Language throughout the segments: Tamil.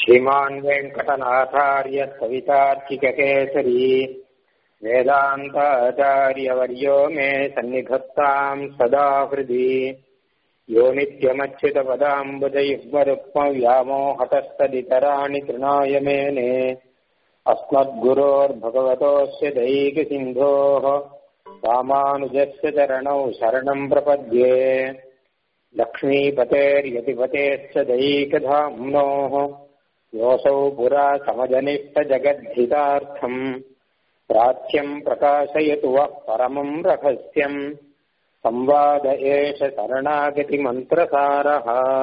श्रीमान् वेङ्कटनाथार्य कवितार्किककेसरी वेदान्ताचार्यवर्यो मे सन्निधत्ताम् सदा हृदि यो नित्यमच्युतपदाम्बुजयुग्मरुक्मव्यामोहतस्तदितराणि तृणाय मेने अस्मद्गुरोर्भगवतोऽस्य दैकसिन्धोः रामानुजस्य चरणौ शरणम् प्रपद्ये लक्ष्मीपतेर्यतिपतेश्च दैकधाम्नोः योऽसौ पुरा समजनिष्टजगद्धितार्थम् प्राच्यम् प्रकाशयतु वः परमम् रहस्यम् संवाद एष शरणागतिमन्त्रसारः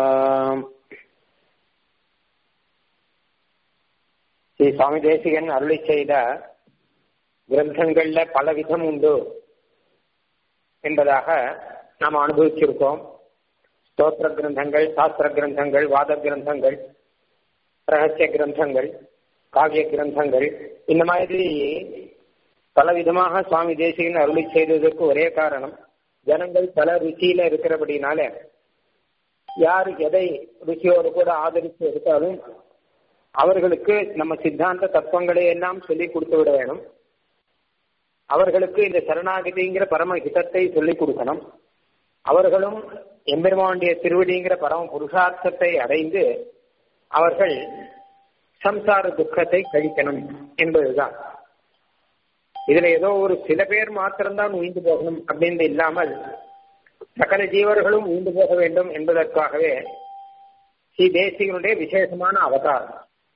ஸ்ரீ சுவாமி தேசிகன் அருளி செய்த கிரந்தங்கள்ல பல விதம் உண்டு என்பதாக நாம் அனுபவிச்சிருக்கோம் ஸ்தோத்திர கிரந்தங்கள் சாஸ்திர கிரந்தங்கள் வாத கிரந்தங்கள் ரகசிய கிரந்தங்கள் காவிய கிரந்தங்கள் இந்த மாதிரி பல விதமாக சுவாமி தேசிகன் அருளி செய்ததற்கு ஒரே காரணம் ஜனங்கள் பல ருச்சியில இருக்கிறபடினால யார் எதை ருச்சியோடு கூட ஆதரித்து எடுத்தாலும் அவர்களுக்கு நம்ம சித்தாந்த தத்துவங்களை எல்லாம் சொல்லி கொடுத்து விட வேணும் அவர்களுக்கு இந்த சரணாகதிங்கிற பரம ஹிதத்தை சொல்லிக் கொடுக்கணும் அவர்களும் எம்பெருமானுடைய திருவடிங்கிற பரம புருஷார்த்தத்தை அடைந்து அவர்கள் சம்சார துக்கத்தை கழிக்கணும் என்பதுதான் இதுல ஏதோ ஒரு சில பேர் மாத்திரம்தான் உயிர்ந்து போகணும் அப்படின்னு இல்லாமல் சகல ஜீவர்களும் உயிர்ந்து போக வேண்டும் என்பதற்காகவே ஸ்ரீ தேசிகனுடைய விசேஷமான அவதாரம்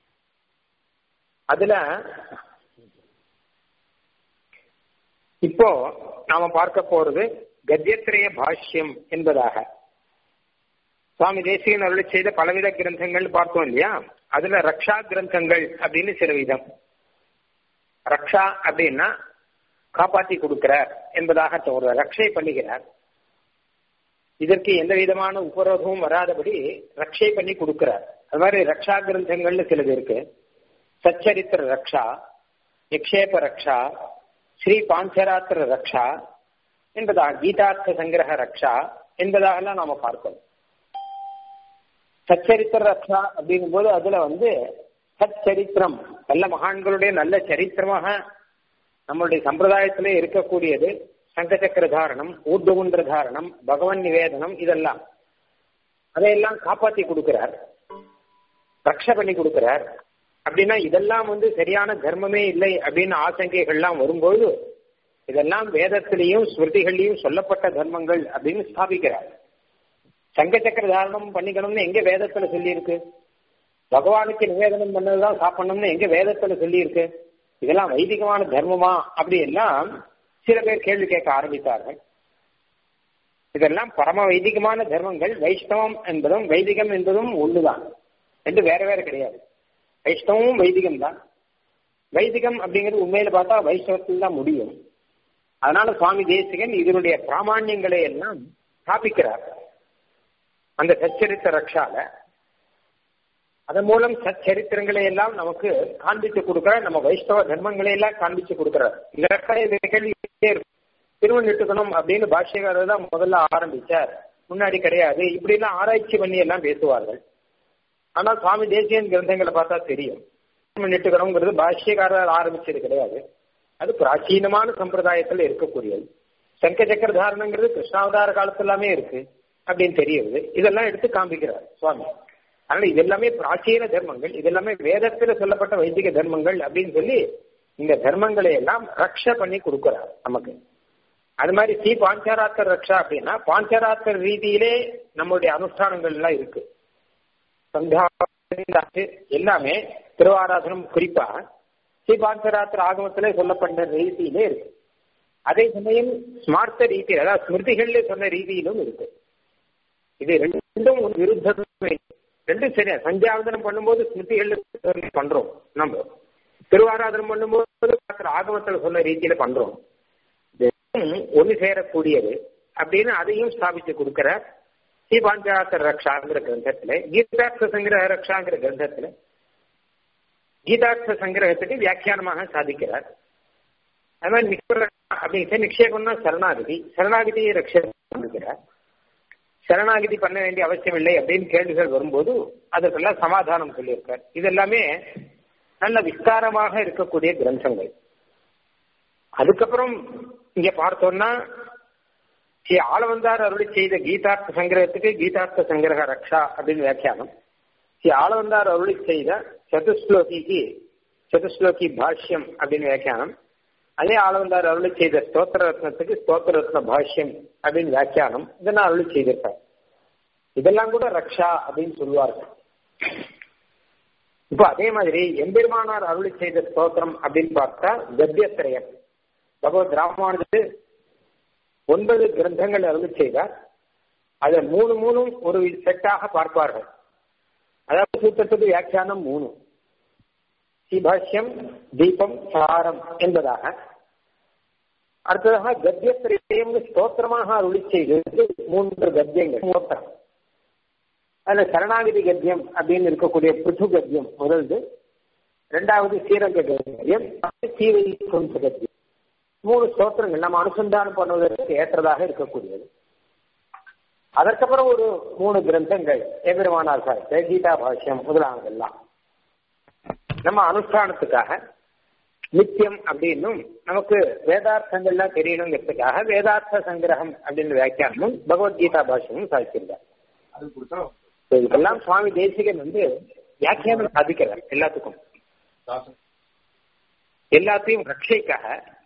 அதுல இப்போ நாம பார்க்க போறது கத்தியத்திரய பாஷ்யம் என்பதாக சுவாமி தேசிகன் அருளி செய்த பலவித கிரந்தங்கள் பார்த்தோம் இல்லையா அதுல ரக்ஷா கிரந்தங்கள் அப்படின்னு சில விதம் ரக்ஷா அப்படின்னா காப்பாற்றி கொடுக்கிறார் என்பதாக ஒரு ரக்ஷை பண்ணுகிறார் இதற்கு எந்த விதமான உபரோகமும் வராதபடி ரக்ஷை பண்ணி கொடுக்கிறார் அது மாதிரி ரக்ஷா கிரந்தங்கள்னு சிலது இருக்கு சச்சரித்திர ரக்ஷா நிக்ஷேப ரக்ஷா ஸ்ரீ பாஞ்சராத்திர ரக்ஷா என்பதாக கீதார்த்த சங்கிரக ரக்ஷா என்பதாகலாம் நாம பார்க்கணும் சச்சரித்திர ரக்ஷா அப்படிங்கும் போது அதுல வந்து சச்சரித்திரம் நல்ல மகான்களுடைய நல்ல சரித்திரமாக நம்மளுடைய சம்பிரதாயத்திலே இருக்கக்கூடியது சங்கச்சக்கர தாரணம் ஊர்துகுன்ற தாரணம் பகவன் நிவேதனம் இதெல்லாம் அதையெல்லாம் காப்பாத்தி கொடுக்கிறார் ரக்ஷ பண்ணி கொடுக்கிறார் அப்படின்னா இதெல்லாம் வந்து சரியான தர்மமே இல்லை அப்படின்னு ஆசங்கைகள்லாம் வரும்போது இதெல்லாம் வேதத்திலையும் ஸ்மிருதிகள்லையும் சொல்லப்பட்ட தர்மங்கள் அப்படின்னு ஸ்தாபிக்கிறார் சங்கச்சக்கர தாரணம் பண்ணிக்கணும்னு எங்க வேதத்துல சொல்லியிருக்கு பகவானுக்கு நிவேதனம் பண்ணதுதான் சாப்பிடணும்னு எங்க வேதத்துல சொல்லியிருக்கு இதெல்லாம் வைதிகமான தர்மமா அப்படி எல்லாம் சில பேர் கேள்வி கேட்க ஆரம்பித்தார்கள் இதெல்லாம் பரம வைதிகமான தர்மங்கள் வைஷ்ணவம் என்பதும் வைதிகம் என்பதும் ஒண்ணுதான் ரெண்டு வேற வேற கிடையாது வைஷ்ணவமும் வைதிகம் தான் வைதிகம் அப்படிங்கிறது உண்மையில பார்த்தா வைஷ்ணவத்தில் தான் முடியும் அதனால சுவாமி தேசிகன் இதனுடைய பிராமான்யங்களை எல்லாம் ஸ்தாபிக்கிறார் அந்த சச்சரித்த ரக்ஷால அதன் மூலம் சச்சரித்திரங்களை எல்லாம் நமக்கு காண்பிச்சு கொடுக்கிறார் நம்ம வைஷ்ணவ தர்மங்களை எல்லாம் காண்பிச்சு கொடுக்கிறார் இந்த கேள்வி திருவண்ணிட்டுக்கணும் அப்படின்னு பாஷ்யக்காரர் தான் முதல்ல ஆரம்பிச்சார் முன்னாடி கிடையாது இப்படி எல்லாம் ஆராய்ச்சி பண்ணி எல்லாம் பேசுவார்கள் ஆனால் சுவாமி தேசியன் கிரந்தங்களை பார்த்தா தெரியும் திருவண்ணிட்டுக்கணுங்கிறது பாஷ்யக்காரர் ஆரம்பிச்சது கிடையாது அது பிராச்சீனமான சம்பிரதாயத்தில் இருக்கக்கூடியது சங்க சக்கர தாரணங்கிறது கிருஷ்ணாவதார காலத்துல எல்லாமே இருக்கு அப்படின்னு தெரியுது இதெல்லாம் எடுத்து காண்பிக்கிறார் சுவாமி அதனால இதெல்லாமே பிராச்சீன தர்மங்கள் இதெல்லாமே வேதத்துல சொல்லப்பட்ட வைதிக தர்மங்கள் அப்படின்னு சொல்லி இந்த தர்மங்களை எல்லாம் ரக்ஷ பண்ணி கொடுக்கிறார் நமக்கு அது மாதிரி ஸ்ரீ பாஞ்சராத்தர் ரக்ஷா அப்படின்னா பாஞ்சராத்தர் ரீதியிலே நம்மளுடைய அனுஷ்டானங்கள் எல்லாம் இருக்கு எல்லாமே திருவாராதனம் குறிப்பா ஸ்ரீ பாஞ்சராத்திர ஆகமத்திலே சொல்லப்பட்ட ரீதியிலே இருக்கு அதே சமயம் ஸ்மார்த்த ரீதியில் அதாவது ஸ்மிருதிகள்ல சொன்ன ரீதியிலும் இருக்கு இது ரெண்டும் விருத்தமே ரெண்டும் சரியா சந்தியாவதனம் பண்ணும்போது ஸ்மிருதிகள் பண்றோம் நம்ம திருவாராதனம் பண்ணும்போது ஆகமத்தில் சொன்ன ரீதியில பண்றோம் ஒன்று சேரக்கூடியது அப்படின்னு அதையும் ஸ்தாபிச்சு கொடுக்கிற ஸ்ரீ பாஞ்சாத்தர் ரக்ஷாங்கிற கிரந்தத்துல கீதார்த்த சங்கிரக ரக்ஷாங்கிற கிரந்தத்துல கீதார்த்த சங்கிரகத்துக்கு வியாக்கியானமாக சாதிக்கிறார் அது மாதிரி நிக்ஷ அப்படின்னு நிக்ஷேபம்னா சரணாகதி சரணாகதியை ரக்ஷிக்கிறார் சரணாகிதி பண்ண வேண்டிய அவசியம் இல்லை அப்படின்னு கேள்விகள் வரும்போது அதற்கெல்லாம் சமாதானம் சொல்லியிருக்கார் இதெல்லாமே நல்ல விஸ்தாரமாக இருக்கக்கூடிய கிரந்தங்கள் அதுக்கப்புறம் இங்க பார்த்தோம்னா ஸ்ரீ ஆளவந்தார் அருளி செய்த கீதார்த்த சங்கிரகத்துக்கு கீதார்த்த சங்கிரக ரக்ஷா அப்படின்னு வியாக்கியானம் ஸ்ரீ ஆளவந்தார் அருளி செய்த சதுஸ்லோகிக்கு சதுஸ்லோகி பாஷ்யம் அப்படின்னு வியாக்கியானம் அதே ஆளவந்தார் அருளி செய்த ஸ்தோத்திர ரத்னத்துக்கு ஸ்தோத்திர ரத்ன பாஷ்யம் அப்படின்னு வியாக்கியானம் இதெல்லாம் அருளி செய்திருப்பார் இதெல்லாம் கூட ரக்ஷா அப்படின்னு சொல்லுவார்கள் இப்போ அதே மாதிரி எம்பெருமானார் அருளி செய்த ஸ்தோத்திரம் அப்படின்னு பார்த்தா கத்தியத்திரயம் பகவத் ராமானுஜர் ஒன்பது கிரந்தங்கள் அருளி செய்தார் அதை மூணு மூணும் ஒரு செட்டாக பார்ப்பார்கள் அதாவது சூத்திரத்துக்கு வியாக்கியானம் மூணு ஸ்ரீபாஷ்யம் தீபம் சாரம் என்பதாக அடுத்ததாக கத்தியத்திரயம் ஸ்தோத்திரமாக அருளி செய்தது மூன்று கத்தியங்கள் மூத்தம் அதுல சரணாகிதி கத்தியம் அப்படின்னு இருக்கக்கூடிய பிருத்து கத்தியம் முதல்து ரெண்டாவது சீரங்க கத்தியம் சீவை கத்தியம் மூணு ஸ்தோத்திரங்கள் நம்ம அனுசந்தானம் பண்ணுவதற்கு ஏற்றதாக இருக்கக்கூடியது அதற்கப்புறம் ஒரு மூணு கிரந்தங்கள் எபெருமானார் சார் கீதா பாஷ்யம் முதலானதெல்லாம் நம்ம அனுஷ்டானத்துக்காக நித்தியம் அப்படின்னும் நமக்கு வேதார்த்தங்கள்லாம் தெரியணுங்கிறதுக்காக வேதார்த்த சங்கிரகம் அப்படின்னு வியாக்கியானமும் பகவத்கீதா பாஷ்யமும் சாதிச்சிருந்தார் இதெல்லாம் சுவாமி தேசிகன் வந்து வியாக்கியானம் சாதிக்கிறார் எல்லாத்துக்கும் எல்லாத்தையும் ரட்சைக்காக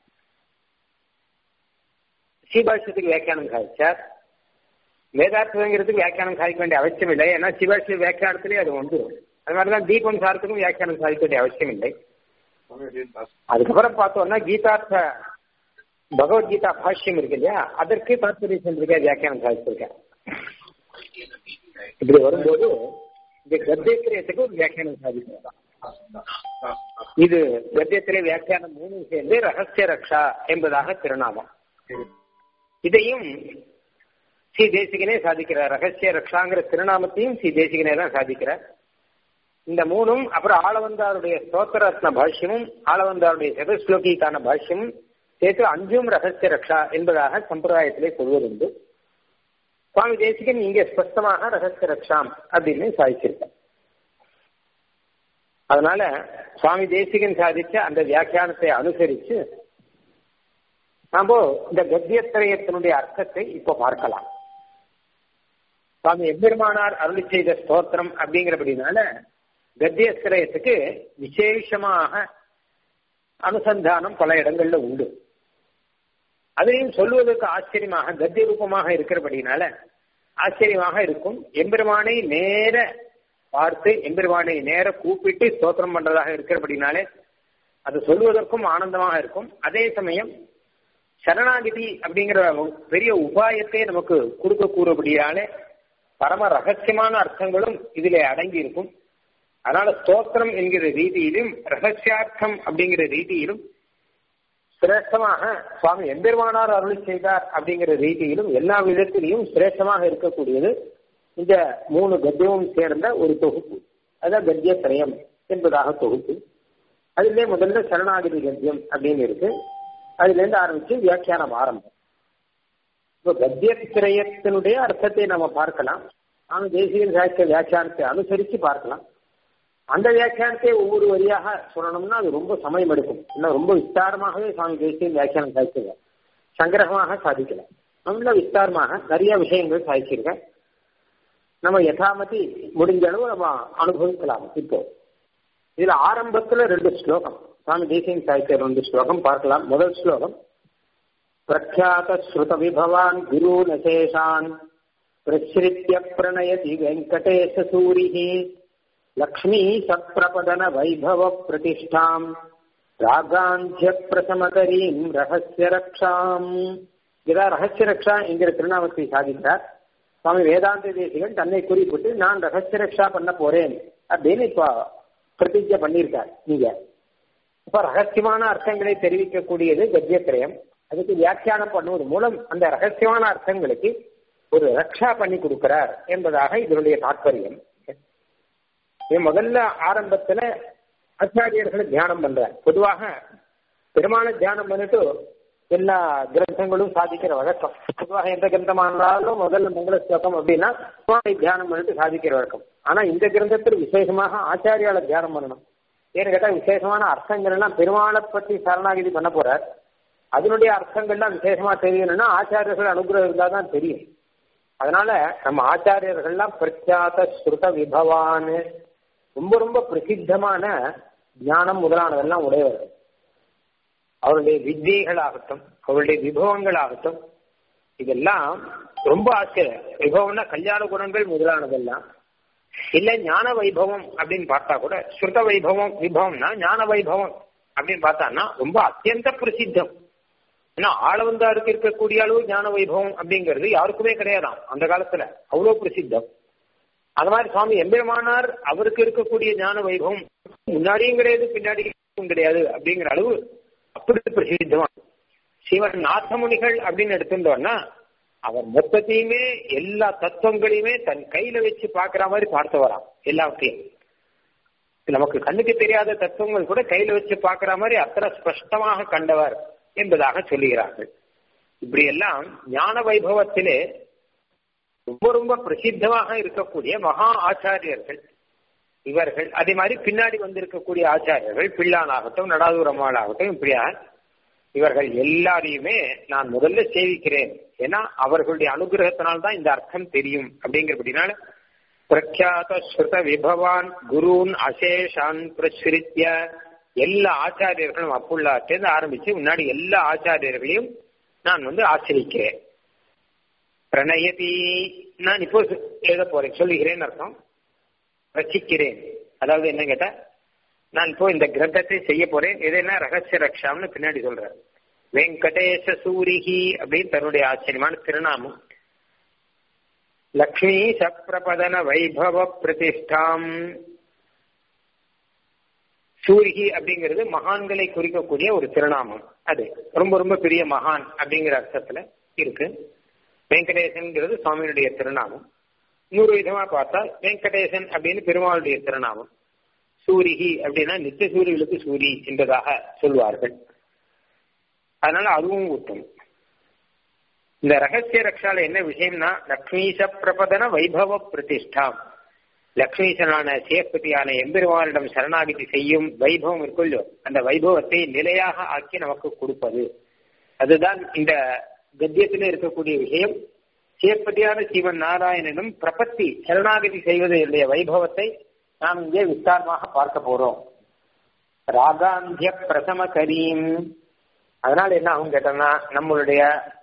ஸ்ரீபாஷ்யத்துக்கு வியாக்கியானம் சாதிச்சார் வேதார்த்தங்கிறதுக்கு வியாக்கியானம் சாதிக்க வேண்டிய அவசியம் இல்லை ஏன்னா சிவாஷ்ய வியாக்கியானத்திலே அது வந்துடும் அது மாதிரிதான் தீபம் சாரத்துக்கும் வியாக்கியானம் சாதிக்க வேண்டிய அவசியம் இல்லை அதுக்கப்புறம் பார்த்தோம்னா கீதார்த்த பகவத்கீதா பாஷ்யம் இருக்கு இல்லையா அதற்கு தாத்பரிய சென்றிருக்கா வியாக்கியானம் சாதிச்சிருக்கேன் இப்படி வரும்போது இந்த கத்தியத்திரயத்துக்கு ஒரு வியாக்கியானம் சாதிக்கிறார் இது கத்தியத்திலே வியாக்கியானம் மூணு சேர்ந்து ரகசிய ரக்ஷா என்பதாக திருநாமம் இதையும் ஸ்ரீ தேசிகனே சாதிக்கிறார் ரகசிய ரக்ஷாங்கிற திருநாமத்தையும் ஸ்ரீ தேசிகனே தான் சாதிக்கிறார் இந்த மூணும் அப்புறம் ஆளவந்தாருடைய ஸ்தோத்திரத்ன பாஷ்யமும் ஆளவந்தாருடைய சதஸ்லோகிக்கான பாஷ்யமும் சேர்த்து அஞ்சும் ரகசிய ரக்ஷா என்பதாக சம்பிரதாயத்திலே சொல்வதுண்டு சுவாமி தேசிகன் இங்கே ஸ்பஷ்டமாக ரகசிய ரக்ஷாம் அப்படின்னு சாதிச்சிருக்க அதனால சுவாமி தேசிகன் சாதிச்ச அந்த வியாக்கியானத்தை அனுசரிச்சு நாம இந்த கத்தியத்திரயத்தினுடைய அர்த்தத்தை இப்ப பார்க்கலாம் சுவாமி எம்பெருமானார் அருளி செய்த ஸ்தோத்திரம் அப்படிங்கிறபடினால கத்தியத்திரயத்துக்கு விசேஷமாக அனுசந்தானம் பல இடங்கள்ல உண்டு அதையும் சொல்லுவதற்கு ஆச்சரியமாக கத்திய ரூபமாக இருக்கிறபடினால ஆச்சரியமாக இருக்கும் எம்பெருமானை நேர பார்த்து எம்பெருமானை நேர கூப்பிட்டு ஸ்தோத்திரம் பண்றதாக இருக்கிறபடினாலே அது சொல்வதற்கும் ஆனந்தமாக இருக்கும் அதே சமயம் சரணாகிதி அப்படிங்கிற பெரிய உபாயத்தை நமக்கு கொடுக்க கூறபடியாலே பரம ரகசியமான அர்த்தங்களும் இதிலே அடங்கி இருக்கும் அதனால ஸ்தோத்திரம் என்கிற ரீதியிலும் ரகசியார்த்தம் அப்படிங்கிற ரீதியிலும் சிரேஷ்டமாக சுவாமி எம்பெருமானார் அருளி செய்தார் அப்படிங்கிற ரீதியிலும் எல்லா விதத்திலையும் சிரேஷ்டமாக இருக்கக்கூடியது இந்த மூணு கத்தியமும் சேர்ந்த ஒரு தொகுப்பு அதான் கத்திய திரயம் என்பதாக தொகுப்பு அதிலே முதல்ல சரணாகிதி கத்தியம் அப்படின்னு இருக்கு அதுல இருந்து ஆரம்பிச்சு வியாக்கியானம் ஆரம்பம் இப்போ கத்திய திரயத்தினுடைய அர்த்தத்தை நம்ம பார்க்கலாம் ஆனால் தேசிய சாகித்ய வியாக்கியானத்தை அனுசரித்து பார்க்கலாம் அந்த வியாக்கியானத்தை ஒவ்வொரு வரியாக சொல்லணும்னா அது ரொம்ப சமயம் எடுக்கும் இல்லை ரொம்ப விஸ்தாரமாகவே சுவாமி தேசியம் வியாக்கியானம் சாதிச்சிருக்கார் சங்கிரகமாக சாதிக்கல நல்ல விஸ்தாரமாக நிறைய விஷயங்கள் சாதிச்சிருக்கேன் நம்ம யதாமதி முடிஞ்ச அளவு நம்ம அனுபவிக்கலாம் இப்போ இதுல ஆரம்பத்துல ரெண்டு ஸ்லோகம் சுவாமி தேசியம் சாதித்த ரெண்டு ஸ்லோகம் பார்க்கலாம் முதல் ஸ்லோகம் பிரக்யாத ஸ்ருத விபவான் குரு நசேஷான் பிரசிரித்ய பிரணயதி வெங்கடேச சூரிஹி லக்ஷ்மீ சத்ரபதன வைபவ பிரதிஷ்டாம் ராகாந்திய பிரசமகரீம் ரகசிய ரக்ஷாம் இதான் ரகசிய ரக்ஷா என்கிற திருநாமத்தை சாதித்தார் சுவாமி வேதாந்த தேசிகன் தன்னை குறிப்பிட்டு நான் ரகசிய ரக்ஷா பண்ண போறேன் அப்படின்னு இப்ப பிரதிஜை பண்ணியிருக்கார் நீங்க இப்ப ரகசியமான அர்த்தங்களை தெரிவிக்கக்கூடியது கத்தியத்திரயம் அதுக்கு வியாக்கியானம் பண்ணுவது மூலம் அந்த ரகசியமான அர்த்தங்களுக்கு ஒரு ரக்ஷா பண்ணி கொடுக்கிறார் என்பதாக இதனுடைய தாற்பயம் இது முதல்ல ஆரம்பத்துல ஆச்சாரியர்களை தியானம் பண்றார் பொதுவாக பெருமான தியானம் பண்ணிட்டு எல்லா கிரந்தங்களும் சாதிக்கிற வழக்கம் பொதுவாக எந்த கிரந்தமா இருந்தாலும் முதல்ல மங்கள ஸ்லோகம் அப்படின்னா சுவாமி தியானம் பண்ணிட்டு சாதிக்கிற வழக்கம் ஆனா இந்த கிரந்தத்தில் விசேஷமாக ஆச்சாரியால தியானம் பண்ணணும் ஏன்னு கேட்டா விசேஷமான அர்த்தங்கள் எல்லாம் பெருமாளை பற்றி சரணாகிதி பண்ண போறார் அதனுடைய அர்த்தங்கள்லாம் விசேஷமா தெரியணும்னா ஆச்சாரியர்கள் அனுகிரகம் இருந்தா தான் தெரியும் அதனால நம்ம ஆச்சாரியர்கள்லாம் பிரக்யாத ஸ்ருத விபவான் ரொம்ப ரொம்ப பிரசித்தமான ஞானம் முதலானதெல்லாம் உடையவர்கள் அவருடைய வித்தியைகளாகட்டும் அவருடைய விபவங்களாகட்டும் இதெல்லாம் ரொம்ப ஆச்சரியம் விபவம்னா கல்யாண குணங்கள் முதலானதெல்லாம் இல்ல ஞான வைபவம் அப்படின்னு பார்த்தா கூட ஸ்ருத வைபவம் விபவம்னா ஞான வைபவம் அப்படின்னு பார்த்தான்னா ரொம்ப அத்தியந்த பிரசித்தம் ஏன்னா ஆளவந்தாருக்கு இருக்கக்கூடிய அளவு ஞான வைபவம் அப்படிங்கிறது யாருக்குமே கிடையாதாம் அந்த காலத்துல அவ்வளவு பிரசித்தம் அது மாதிரி சுவாமி எம்பெருமானார் அவருக்கு இருக்கக்கூடிய ஞான வைபவம் முன்னாடியும் கிடையாது பின்னாடியும் கிடையாது அப்படிங்கிற அளவு அப்படி பிரசித்தமா சிவன் நாதமுனிகள் அப்படின்னு எடுத்துட்டோம்னா அவர் மொத்தத்தையுமே எல்லா தத்துவங்களையுமே தன் கையில வச்சு பாக்குற மாதிரி பார்த்து வரான் எல்லாத்தையும் நமக்கு கண்ணுக்கு தெரியாத தத்துவங்கள் கூட கையில வச்சு பாக்குற மாதிரி அத்தனை ஸ்பஷ்டமாக கண்டவர் என்பதாக சொல்லுகிறார்கள் இப்படி எல்லாம் ஞான வைபவத்திலே ரொம்ப ரொம்ப பிரசித்தமாக இருக்கக்கூடிய மகா ஆச்சாரியர்கள் இவர்கள் அதே மாதிரி பின்னாடி வந்திருக்கக்கூடிய ஆச்சாரியர்கள் பிள்ளானாகட்டும் நடாதூரம்மாள் ஆகட்டும் இப்படியா இவர்கள் எல்லாரையுமே நான் முதல்ல சேவிக்கிறேன் ஏன்னா அவர்களுடைய அனுகிரகத்தினால் தான் இந்த அர்த்தம் தெரியும் அப்படிங்கிறபடினால பிரக்யாத ஸ்ருத விபவான் குருன் அசேஷான் பிரசுரித்திய எல்லா ஆச்சாரியர்களும் அப்புள்ளாட்டேந்து ஆரம்பிச்சு முன்னாடி எல்லா ஆச்சாரியர்களையும் நான் வந்து ஆச்சரிக்கிறேன் பிரணயதி நான் இப்போ எழுத போறேன் சொல்லுகிறேன் அர்த்தம் ரசிக்கிறேன் அதாவது என்ன கேட்டா நான் இப்போ இந்த கிரந்தத்தை செய்ய போறேன் எதுனா ரகசிய ரக்ஷாம்னு பின்னாடி சொல்றேன் வெங்கடேச சூரிகி அப்படின்னு தன்னுடைய ஆச்சரியமான திருநாமம் லக்ஷ்மி சப்ரபதன வைபவ பிரதிஷ்டாம் சூரிகி அப்படிங்கிறது மகான்களை குறிக்கக்கூடிய ஒரு திருநாமம் அது ரொம்ப ரொம்ப பெரிய மகான் அப்படிங்கிற அர்த்தத்துல இருக்கு வெங்கடேசன்ங்கிறது சுவாமியினுடைய திருநாமம் நூறு விதமா பார்த்தா வெங்கடேசன் அப்படின்னு பெருமாளுடைய திருநாமம் சூரிகி அப்படின்னா நித்திய சூரியர்களுக்கு சூரி என்பதாக சொல்வார்கள் அதனால அதுவும் உத்தமம் இந்த ரகசிய ரக்ஷால என்ன விஷயம்னா லக்ஷ்மீச பிரபதன வைபவ பிரதிஷ்டாம் லக்ஷ்மீசனான சேப்பதியான எம்பெருமானிடம் சரணாகிதி செய்யும் வைபவம் இருக்குல்லோ அந்த வைபவத்தை நிலையாக ஆக்கி நமக்கு கொடுப்பது அதுதான் இந்த கத்தியத்தில் இருக்கக்கூடிய விஷயம் சேப்பதியான சிவன் நாராயணனும் பிரபத்தி சரணாகதி செய்வதனுடைய வைபவத்தை நாம் இங்கே விஸ்தாரமாக பார்க்க போறோம் ராகாந்திய பிரசம கரீம் அதனால என்ன ஆகும் கேட்டோம்னா நம்மளுடைய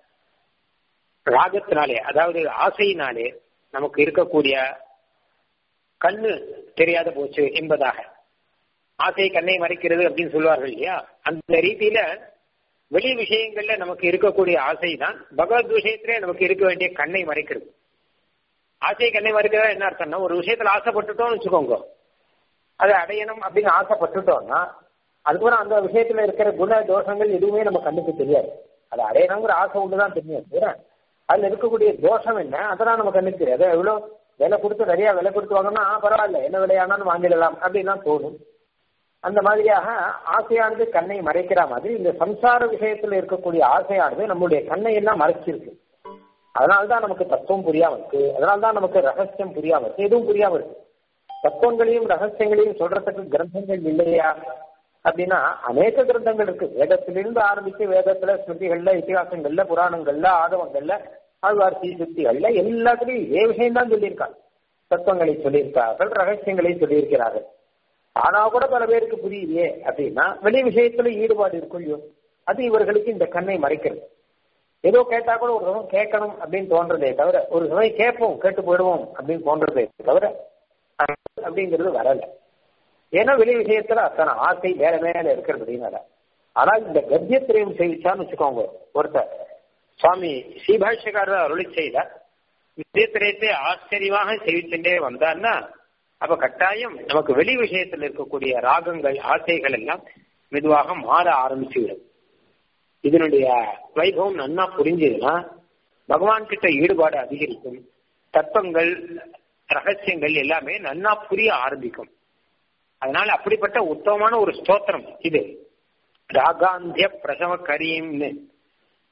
ராகத்தினாலே அதாவது ஆசையினாலே நமக்கு இருக்கக்கூடிய கண்ணு தெரியாத போச்சு என்பதாக ஆசை கண்ணை மறைக்கிறது அப்படின்னு சொல்லுவார்கள் இல்லையா அந்த ரீதியில வெளி விஷயங்கள்ல நமக்கு இருக்கக்கூடிய ஆசை தான் பகவத் விஷயத்திலே நமக்கு இருக்க வேண்டிய கண்ணை மறைக்கிறது ஆசை கண்ணை மறைக்கிறதா என்ன அர்த்தம்னா ஒரு விஷயத்துல ஆசைப்பட்டுட்டோம்னு வச்சுக்கோங்க அதை அடையணும் அப்படின்னு ஆசைப்பட்டுட்டோம்னா அதுக்கப்புறம் அந்த விஷயத்துல இருக்கிற குண தோஷங்கள் எதுவுமே நம்ம கண்ணுக்கு தெரியாது அதை அடையணுங்கிற ஆசை ஒண்ணுதான் தெரியும் அதுல இருக்கக்கூடிய தோஷம் என்ன அதெல்லாம் நம்ம கண்ணுக்கு தெரியாது எவ்வளவு விலை கொடுத்து நிறைய விலை கொடுத்து வாங்கினா பரவாயில்ல என்ன விலையானாலும் வாங்கிடலாம் அப்படின்னு தோணும் அந்த மாதிரியாக ஆசையானது கண்ணை மறைக்கிற மாதிரி இந்த சம்சார விஷயத்துல இருக்கக்கூடிய ஆசையானது நம்முடைய கண்ணை எல்லாம் மறைச்சிருக்கு அதனால்தான் நமக்கு தத்துவம் புரியாம இருக்கு அதனால்தான் நமக்கு ரகசியம் புரியாம இருக்கு எதுவும் புரியாம இருக்கு தத்துவங்களையும் ரகசியங்களையும் சொல்றதுக்கு கிரந்தங்கள் இல்லையா அப்படின்னா அநேக கிரந்தங்கள் இருக்கு வேதத்திலிருந்து ஆரம்பிச்சு வேதத்துல ஸ்மிருதிகள்ல இத்திகாசங்கள்ல புராணங்கள்ல ஆதவங்கள்ல ஆழ்வார் சீசுக்திகள்ல எல்லாத்துலயும் இதே விஷயம் தான் சொல்லியிருக்காங்க தத்துவங்களை சொல்லியிருக்கார்கள் ரகசியங்களை சொல்லியிருக்கிறார்கள் ஆனா கூட பல பேருக்கு புரியலையே அப்படின்னா வெளி விஷயத்துல ஈடுபாடு இருக்கும் அது இவர்களுக்கு இந்த கண்ணை மறைக்கிறது ஏதோ கேட்டா கூட ஒரு சமயம் கேட்கணும் அப்படின்னு தோன்றதே தவிர ஒரு சமயம் கேட்போம் கேட்டு போயிடுவோம் அப்படின்னு தோன்றதே தவிர அப்படிங்கிறது வரல ஏன்னா வெளி விஷயத்துல அத்தனை ஆசை வேற மேல இருக்கிறதுனால ஆனா இந்த கத்தியத்திரையும் சேவிச்சான்னு வச்சுக்கோங்க ஒருத்தர் சுவாமி ஸ்ரீபாஷ்யக்காரர் அருளி செய்த வித்தியத்திரயத்தை ஆச்சரியமாக சேவிச்சுட்டே வந்தார்னா அப்ப கட்டாயம் நமக்கு வெளி விஷயத்தில் இருக்கக்கூடிய ராகங்கள் ஆசைகள் எல்லாம் மெதுவாக மாற ஆரம்பிச்சுவிடும் இதனுடைய வைபவம் நன்னா புரிஞ்சதுன்னா பகவான் கிட்ட ஈடுபாடு அதிகரிக்கும் தத்துவங்கள் ரகசியங்கள் எல்லாமே நன்னா புரிய ஆரம்பிக்கும் அதனால அப்படிப்பட்ட உத்தமமான ஒரு ஸ்தோத்திரம் இது ராகாந்திய பிரசவ கரீம்னு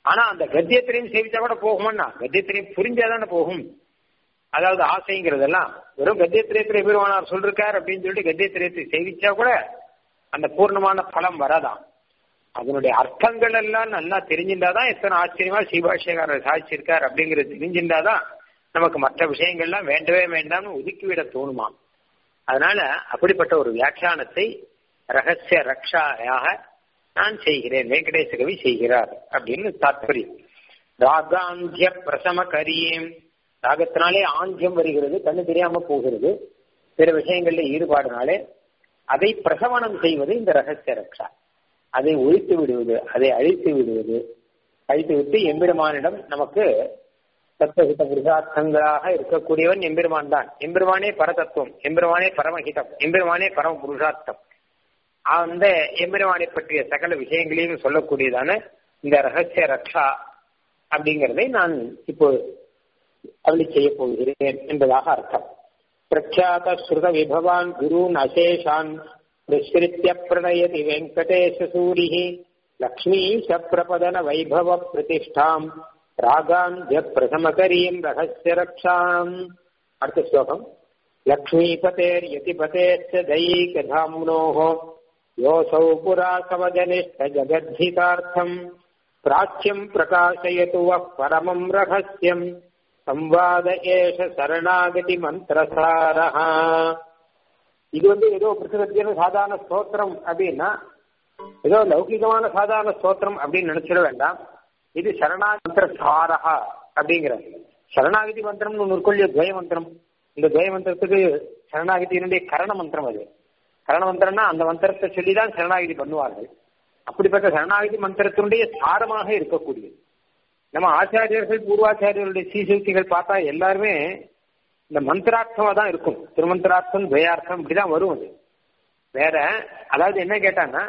ஆனா அந்த கத்தியத்திரையும் சேவிச்சா கூட போகுமான்னா கத்தியத்திரையும் புரிஞ்சாதானே போகும் அதாவது ஆசைங்கிறதெல்லாம் வெறும் கத்தியத்திரயத்தில் எபெருமானார் சொல்லிருக்கார் அப்படின்னு சொல்லிட்டு கத்தியத்திரயத்தை சேவிச்சா கூட அந்த பூர்ணமான பலம் வராதான் அதனுடைய அர்த்தங்கள் எல்லாம் நல்லா தெரிஞ்சிருந்தாதான் எத்தனை ஆச்சரியமா சீபாஷியக்காரர் சாதிச்சிருக்கார் அப்படிங்கிறது தெரிஞ்சிருந்தாதான் நமக்கு மற்ற விஷயங்கள்லாம் வேண்டவே வேண்டாம்னு ஒதுக்கிவிட தோணுமா அதனால அப்படிப்பட்ட ஒரு வியாக்கியானத்தை ரகசிய ரக்ஷாயாக நான் செய்கிறேன் வெங்கடேச கவி செய்கிறார் அப்படின்னு தாற்பயம் ராகாந்திய பிரசம கரியம் ராகத்தினாலே ஆந்தியம் வருகிறது கண்ணு தெரியாம போகிறது பிற விஷயங்கள்ல ஈடுபாடுனாலே அதை பிரசவனம் செய்வது இந்த ரகசிய ரக்ஷா அதை ஒழித்து விடுவது அதை அழித்து விடுவது அழித்து விட்டு எம்பெருமானிடம் நமக்கு தத்துவஹித புருஷார்த்தங்களாக இருக்கக்கூடியவன் எம்பெருமான் தான் எம்பெருமானே பரதத்துவம் எம்பெருமானே பரமஹிதம் எம்பெருமானே பரம புருஷார்த்தம் அந்த எம்பெருமானை பற்றிய சகல விஷயங்களையும் சொல்லக்கூடியதான இந்த ரகசிய ரக்ஷா அப்படிங்கிறதை நான் இப்போ அருளி செய்ய போகிறேன் என்பதாக அர்த்தம் பிரக்யாத ஸ்ருத விபவான் குருன் அசேஷான் நிஸ்கிருத்திய பிரணயதி வெங்கடேஷ சூரி லக்ஷ்மீஷ பிரபதன வைபவ பிரதிஷ்டாம் ராகாந்திய பிரதமகரீம் ரகசிய ரக்ஷாம் அடுத்த ஸ்லோகம் லக்ஷ்மீபதேர் யதிபதேச்ச தைகதாம்னோः योऽसौ पुरा समजनिष्ठ जगद्धितार्थम् प्राच्यम् प्रकाशयतु वः परमम् रहस्यम् संवाद एष சரணாகதி மந்திரசாரः இது வந்து ஏதோ பிரசனத்தியான சாதாரண ஸ்தோத்திரம் அப்படின்னா ஏதோ லௌகிகமான சாதாரண ஸ்தோத்திரம் அப்படின்னு நினைச்சிட வேண்டாம் இது சரணாகதி மந்திர சாரஹா அப்படிங்கிற சரணாகதி மந்திரம்னு ஒன்று இருக்கொள்ளிய துவய மந்திரம் இந்த துவய மந்திரத்துக்கு சரணாகதியினுடைய கரண மந்திரம் அது கரண மந்திரம்னா அந்த மந்திரத்தை சொல்லிதான் சரணாகதி பண்ணுவார்கள் அப்படிப்பட்ட சரணாகதி மந்திரத்தினுடைய சாரமாக இருக்கக்கூடியது நம்ம ஆச்சாரியர்கள் பூர்வாச்சாரியர்களுடைய சீசூக்திகள் பார்த்தா எல்லாருமே இந்த மந்திரார்த்தமா தான் இருக்கும் திருமந்திரார்த்தம் துவயார்த்தம் இப்படிதான் வரும் அது வேற அதாவது என்ன கேட்டாங்கன்னா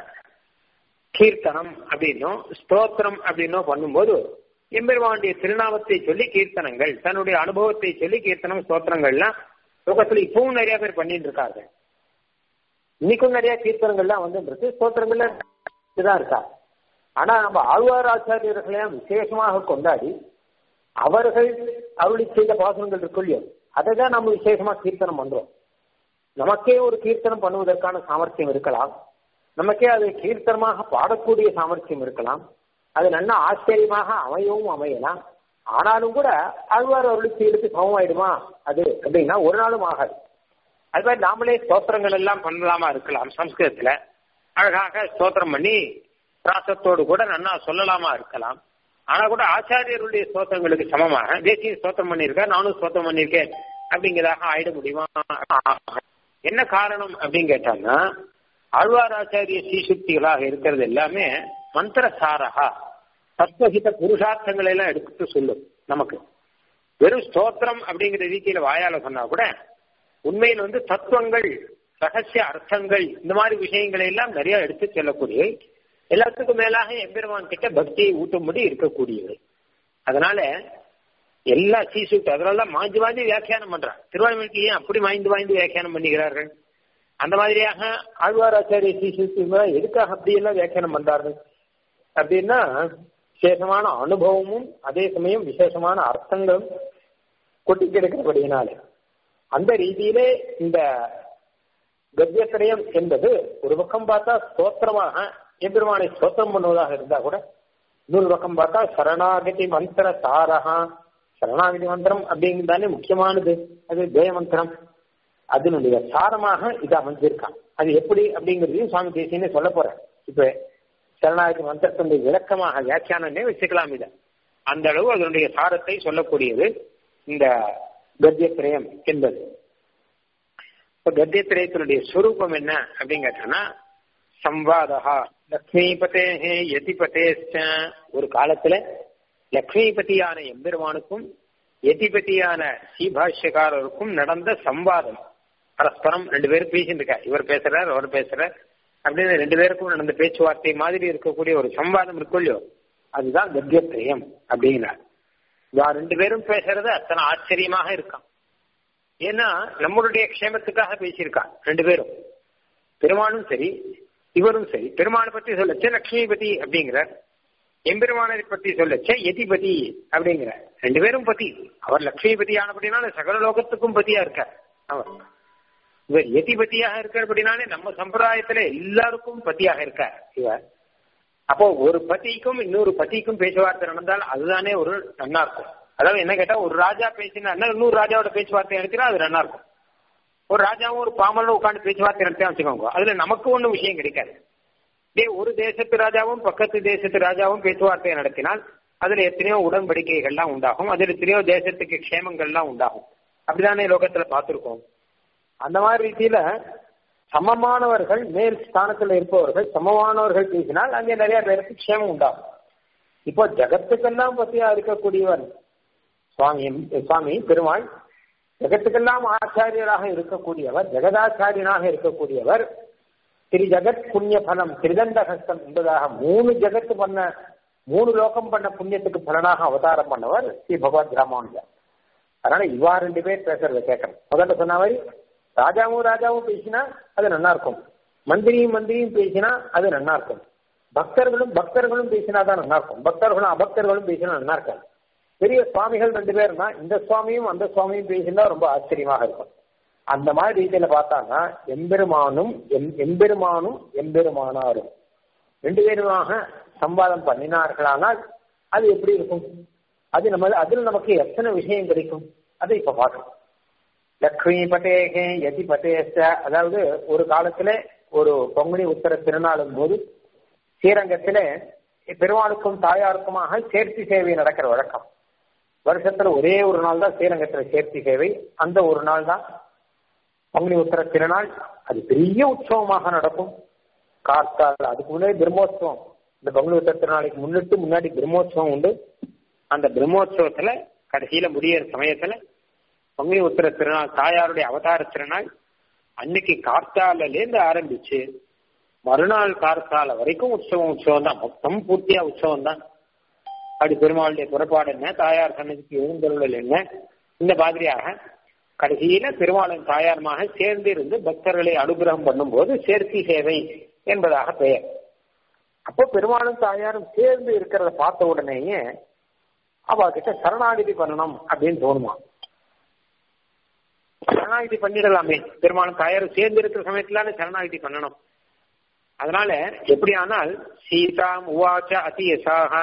கீர்த்தனம் அப்படின்னும் ஸ்தோத்திரம் அப்படின்னும் பண்ணும்போது எம்பெருமானுடைய திருநாமத்தை சொல்லி கீர்த்தனங்கள் தன்னுடைய அனுபவத்தை சொல்லி கீர்த்தனம் ஸ்தோத்திரங்கள்லாம் லோகத்துல இப்பவும் நிறைய பேர் பண்ணிட்டு இருக்காங்க இன்னைக்கும் நிறைய கீர்த்தனங்கள்லாம் வந்துருக்கு ஸ்தோத்திரங்கள்ல தான் இருக்கா ஆனா நம்ம ஆழ்வார் ஆச்சாரியர்களையும் விசேஷமாக கொண்டாடி அவர்கள் அருளி செய்த பாசனங்கள் இருக்கும் இல்லையோ அதை தான் நம்ம விசேஷமா கீர்த்தனம் பண்றோம் நமக்கே ஒரு கீர்த்தனம் பண்ணுவதற்கான சாமர்த்தியம் இருக்கலாம் நமக்கே அது கீர்த்தனமாக பாடக்கூடிய சாமர்த்தியம் இருக்கலாம் அது நல்ல ஆச்சரியமாக அமையவும் அமையலாம் ஆனாலும் கூட ஆழ்வார் அருளி செய்யறதுக்கு சமம் ஆயிடுமா அது அப்படின்னா ஒரு நாளும் ஆகாது அது மாதிரி நாமளே ஸ்தோத்திரங்கள் எல்லாம் பண்ணலாமா இருக்கலாம் சம்ஸ்கிருதத்துல அழகாக ஸ்தோத்திரம் பண்ணி பிராசத்தோடு கூட நன்னா சொல்லலாமா இருக்கலாம் ஆனா கூட ஆச்சாரியருடைய ஸ்தோத்திரங்களுக்கு சமமாக தேசிய ஸ்தோத்திரம் பண்ணியிருக்கேன் நானும் ஸ்தோத்திரம் பண்ணியிருக்கேன் அப்படிங்கிறதாக ஆயிட முடியுமா என்ன காரணம் அப்படின்னு கேட்டாங்கன்னா ஆழ்வார் ஆச்சாரிய ஸ்ரீசுக்திகளாக இருக்கிறது எல்லாமே மந்திர சாரகா தத்துவஹித புருஷார்த்தங்களை எல்லாம் எடுத்து சொல்லும் நமக்கு வெறும் ஸ்தோத்திரம் அப்படிங்கிற ரீதியில வாயால சொன்னா கூட உண்மையில் வந்து தத்துவங்கள் ரகசிய அர்த்தங்கள் இந்த மாதிரி விஷயங்களை எல்லாம் நிறைய எடுத்து செல்லக்கூடிய எல்லாத்துக்கும் மேலாக எம்பெருமான் கிட்ட பக்தியை ஊட்டும்படி இருக்கக்கூடியவை அதனால எல்லா சீசுட்டு அதெல்லாம் மாஞ்சி மாஞ்சி வியாக்கியானம் பண்றாங்க திருவாய்மொழிக்கு ஏன் அப்படி வாய்ந்து வாய்ந்து வியாக்கியானம் பண்ணுகிறார்கள் அந்த மாதிரியாக ஆழ்வாராச்சாரிய சீசுக்கு எதுக்காக அப்படி எல்லாம் வியாக்கியானம் பண்றார்கள் அப்படின்னா விசேஷமான அனுபவமும் அதே சமயம் விசேஷமான அர்த்தங்களும் கொட்டி கிடக்கிறபடியினால அந்த ரீதியிலே இந்த கத்தியத்திரயம் என்பது ஒரு பக்கம் பார்த்தா ஸ்தோத்திரமாக எம்பெருமானை ஸ்தோத்திரம் பண்ணுவதாக இருந்தா கூட இன்னொரு பக்கம் பார்த்தா சரணாகதி மந்திர சாரகா சரணாகதி மந்திரம் அப்படிங்கிறதானே முக்கியமானது அது ஜெய மந்திரம் அதனுடைய சாரமாக இது அமைஞ்சிருக்கான் அது எப்படி அப்படிங்கிறதையும் சுவாமி தேசியனே சொல்ல போறேன் இப்ப சரணாகதி மந்திரத்தினுடைய விளக்கமாக வியாக்கியானமே வச்சுக்கலாம் இதை அந்த அளவு அதனுடைய சாரத்தை சொல்லக்கூடியது இந்த கத்தியத்திரயம் என்பது இப்ப கத்தியத்திரயத்தினுடைய ஸ்வரூபம் என்ன அப்படின்னு கேட்டோம்னா சம்வாதா லக்ஷ்மிபதே யதிபதேச்ச ஒரு காலத்துல லக்ஷ்மிபதியான எம்பெருமானுக்கும் எதிபதியான ஸ்ரீபாஷ்யக்காரருக்கும் நடந்த சம்வாதம் பரஸ்பரம் ரெண்டு பேரும் பேசிட்டு இருக்கா இவர் பேசுறார் அவர் பேசுறார் அப்படின்னு ரெண்டு பேருக்கும் நடந்த பேச்சுவார்த்தை மாதிரி இருக்கக்கூடிய ஒரு சம்வாதம் இருக்கும் இல்லையோ அதுதான் கத்தியத்திரயம் அப்படிங்கிறார் இவா ரெண்டு பேரும் பேசுறது அத்தனை ஆச்சரியமாக இருக்கான் ஏன்னா நம்மளுடைய க்ஷேமத்துக்காக பேசியிருக்கான் ரெண்டு பேரும் பெருமானும் சரி இவரும் சரி பெருமானை பத்தி சொல்லச்சு லட்சுமிபதி அப்படிங்கிறார் எம்பெருமானரை பத்தி சொல்லச்சே எதிபதி அப்படிங்கிற ரெண்டு பேரும் பதி அவர் லட்சுமிபதி ஆனபடினால சகல லோகத்துக்கும் பதியா இருக்கார் அவர் இவர் எதிபதியாக இருக்கார் அப்படின்னாலே நம்ம சம்பிரதாயத்துல எல்லாருக்கும் பதியாக இருக்கார் இவர் அப்போ ஒரு பதிக்கும் இன்னொரு பதிக்கும் பேச்சுவார்த்தை நடந்தால் அதுதானே ஒரு நன்னா இருக்கும் அதாவது என்ன கேட்டா ஒரு ராஜா பேசினா இன்னொரு ராஜாவோட பேச்சுவார்த்தை நடத்தினா அது நன்னா இருக்கும் ஒரு ராஜாவும் ஒரு பாமரனும் உட்காந்து பேச்சுவார்த்தை நடத்தி வச்சுக்கோங்க அதுல நமக்கு ஒன்றும் விஷயம் கிடைக்காது இதே ஒரு தேசத்து ராஜாவும் பக்கத்து தேசத்து ராஜாவும் பேச்சுவார்த்தையை நடத்தினால் அதுல எத்தனையோ உடன்படிக்கைகள்லாம் உண்டாகும் அதுல எத்தனையோ தேசத்துக்கு க்ஷேமங்கள்லாம் உண்டாகும் அப்படிதானே லோகத்துல பார்த்திருக்கோம் அந்த மாதிரி ரீதியில சமமானவர்கள் மேல் ஸ்தானத்துல இருப்பவர்கள் சமமானவர்கள் பேசினால் அங்கே நிறைய பேருக்கு க்ஷேமம் உண்டாகும் இப்போ ஜகத்துக்கெல்லாம் பத்தியா இருக்கக்கூடியவர் சுவாமி சுவாமி பெருமாள் ஜெகத்துக்கெல்லாம் ஆச்சாரியராக இருக்கக்கூடியவர் ஜெகதாச்சாரியனாக இருக்கக்கூடியவர் திரு ஜெகத் புண்ணிய பலம் திரிதண்ட ஹஸ்தம் என்பதாக மூணு ஜெகத்து பண்ண மூணு லோகம் பண்ண புண்ணியத்துக்கு பலனாக அவதாரம் பண்ணவர் ஸ்ரீ பகவத் ராமானுஜர் அதனால இவா ரெண்டு பேர் பேசுறத கேட்கணும் முதல்ல சொன்ன மாதிரி ராஜாவும் ராஜாவும் பேசினா அது நல்லா இருக்கும் மந்திரியும் மந்திரியும் பேசினா அது நல்லா இருக்கும் பக்தர்களும் பக்தர்களும் பேசினா தான் நல்லா இருக்கும் பக்தர்களும் அபக்தர்களும் பேசினா நல்லா இருக்காது பெரிய சுவாமிகள் ரெண்டு பேர் தான் இந்த சுவாமியும் அந்த சுவாமியும் பேசினா ரொம்ப ஆச்சரியமாக இருக்கும் அந்த மாதிரி ரீதியில பார்த்தாங்கன்னா எம்பெருமானும் எம்பெருமானும் எம்பெருமானாரும் ரெண்டு பேருமாக சம்பாதம் பண்ணினார்களானால் அது எப்படி இருக்கும் அது நம்ம அதில் நமக்கு எத்தனை விஷயம் கிடைக்கும் அதை இப்ப பார்க்கணும் லக்ஷ்மி பட்டேகே யதி பட்டேச அதாவது ஒரு காலத்துல ஒரு பொங்கலி உத்தர திருநாளும் போது ஸ்ரீரங்கத்தில பெருமாளுக்கும் தாயாருக்குமாக சேர்த்தி சேவை நடக்கிற வழக்கம் வருஷத்துல ஒரே ஒரு நாள் தான் ஸ்ரீரங்கத்துல சேர்த்தி சேவை அந்த ஒரு நாள் தான் பங்குனி உத்தர திருநாள் அது பெரிய உற்சவமாக நடக்கும் கார்த்தால் அதுக்கு முன்னாடி பிரம்மோத்சவம் இந்த பங்குனி உத்தர திருநாளைக்கு முன்னிட்டு முன்னாடி பிரம்மோத்சவம் உண்டு அந்த பிரம்மோத்சவத்துல கடைசியில முடியிற சமயத்துல பங்குனி உத்தர திருநாள் தாயாருடைய அவதார திருநாள் அன்னைக்கு கார்த்தாலேருந்து ஆரம்பிச்சு மறுநாள் கார்த்தால வரைக்கும் உற்சவம் உற்சவம் தான் மொத்தம் பூர்த்தியா உற்சவம் தான் அப்படி பெருமாளுடைய புறப்பாடு என்ன தாயார் சன்னதிக்கு எழுந்தருள் என்ன இந்த மாதிரியாக கடைசியில பெருமாளின் தாயாருமாக சேர்ந்து இருந்து பக்தர்களை அனுகிரகம் பண்ணும்போது சேர்த்தி சேவை என்பதாக பெயர் அப்போ பெருமாளும் தாயாரும் சேர்ந்து இருக்கிறத பார்த்த உடனேயே அவ கிட்ட சரணாகிதி பண்ணணும் அப்படின்னு தோணுமா சரணாகிதி பண்ணிடலாமே பெருமாளும் தாயாரும் சேர்ந்து இருக்கிற சமயத்துல சரணாகிதி பண்ணணும் அதனால எப்படி ஆனால் சீதாம் உவாச்ச அதியசாக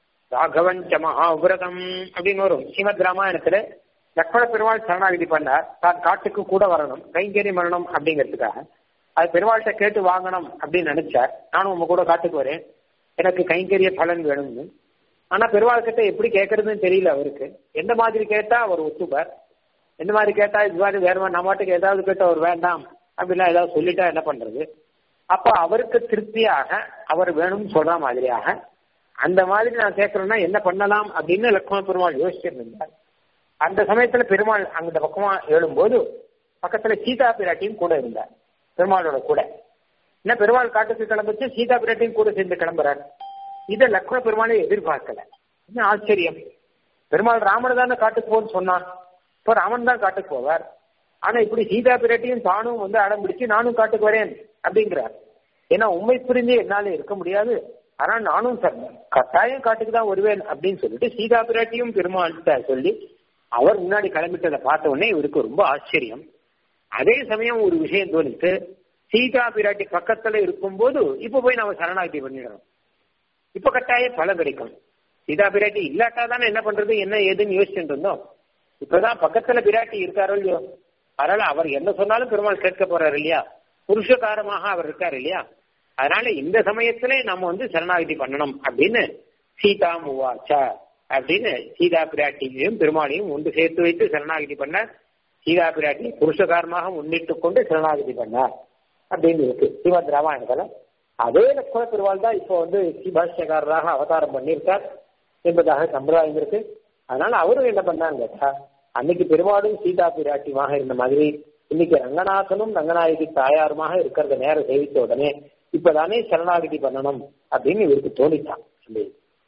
ராகவஞ்ச மகாவிரதம் அப்படின்னு வரும் ஸ்ரீமத் ராமாயணத்துல லக்ஷ்மண பெருமாள் சரணாகிதி பண்ணார் தான் காட்டுக்கு கூட வரணும் கைங்கரியம் வரணும் அப்படிங்கிறதுக்காக அது பெருமாள்கிட்ட கேட்டு வாங்கணும் அப்படின்னு நினைச்சார் நானும் உங்க கூட காட்டுக்கு வரேன் எனக்கு கைங்கரிய பலன் வேணும்னு ஆனா பெருமாள் கிட்ட எப்படி கேட்கறதுன்னு தெரியல அவருக்கு எந்த மாதிரி கேட்டா அவர் ஒத்துப்பார் எந்த மாதிரி கேட்டா இது மாதிரி வேற நம்ம மாட்டுக்கு ஏதாவது கேட்ட அவர் வேண்டாம் அப்படிலாம் ஏதாவது சொல்லிட்டா என்ன பண்றது அப்ப அவருக்கு திருப்தியாக அவர் வேணும்னு சொல்ற மாதிரியாக அந்த மாதிரி நான் கேட்கறேன்னா என்ன பண்ணலாம் அப்படின்னு லக்ஷ்மண பெருமாள் யோசிச்சிருந்தார் அந்த சமயத்துல பெருமாள் அந்த பக்கமா எழும்போது பக்கத்துல சீதா பிராட்டியும் கூட இருந்தார் பெருமாளோட கூட என்ன பெருமாள் காட்டுக்கு கிளம்பிச்சு சீதா பிராட்டியும் கூட சேர்ந்து கிளம்புறார் இதை லக்ஷ்மண பெருமாளை எதிர்பார்க்கல என்ன ஆச்சரியம் பெருமாள் ராமன் தானே காட்டுக்கு போன்னு சொன்னான் இப்போ ராமன் தான் காட்டுக்கு போவார் ஆனா இப்படி சீதா பிராட்டியும் தானும் வந்து அடம் பிடிச்சு நானும் காட்டுக்கு வரேன் அப்படிங்கிறார் ஏன்னா உண்மை புரிஞ்சு என்னால இருக்க முடியாது ஆனா நானும் கட்டாயம் காட்டுக்கு தான் வருவேன் அப்படின்னு சொல்லிட்டு சீதா பிராட்டியும் பெருமாள்கிட்ட சொல்லி அவர் முன்னாடி கிளம்பிட்டதை பார்த்த உடனே இவருக்கு ரொம்ப ஆச்சரியம் அதே சமயம் ஒரு விஷயம் தோணித்து சீதா பிராட்டி பக்கத்துல இருக்கும்போது இப்ப போய் நம்ம சரணாகதி பண்ணிடணும் இப்ப கட்டாயம் பலம் கிடைக்கும் சீதா பிராட்டி இல்லாட்டா தானே என்ன பண்றது என்ன ஏதுன்னு யோசிச்சுட்டு இருந்தோம் இப்பதான் பக்கத்துல பிராட்டி இருக்காரோ இல்லையோ அதனால அவர் என்ன சொன்னாலும் பெருமாள் கேட்க போறாரு இல்லையா புருஷகாரமாக அவர் இருக்காரு இல்லையா அதனால இந்த சமயத்துல நம்ம வந்து சரணாகதி பண்ணணும் அப்படின்னு சீதா முவாச்சா அப்படின்னு சீதா பிராட்டியையும் பெருமாளையும் ஒன்று சேர்த்து வைத்து சரணாகதி பண்ண சீதா பிராட்டியை புருஷகாரமாக முன்னிட்டு கொண்டு சரணாகதி பண்ணார் அப்படின்னு இருக்கு ஸ்ரீமத் ராமாயணத்துல அதே லட்சுமண பெருமாள் தான் இப்போ வந்து ஸ்ரீபாஷ்யக்காரராக அவதாரம் பண்ணியிருக்கார் என்பதாக சம்பிரதாயம் இருக்கு அதனால அவரும் என்ன பண்ணாங்க கேட்டா அன்னைக்கு பெருமாளும் சீதா பிராட்டியுமாக இருந்த மாதிரி இன்னைக்கு ரங்கநாதனும் ரங்கநாயகி தாயாருமாக இருக்கிறத நேரம் சேவித்த உடனே இப்பதானே சரணாகதி பண்ணணும் அப்படின்னு இவருக்கு தோணித்தான் சொல்லி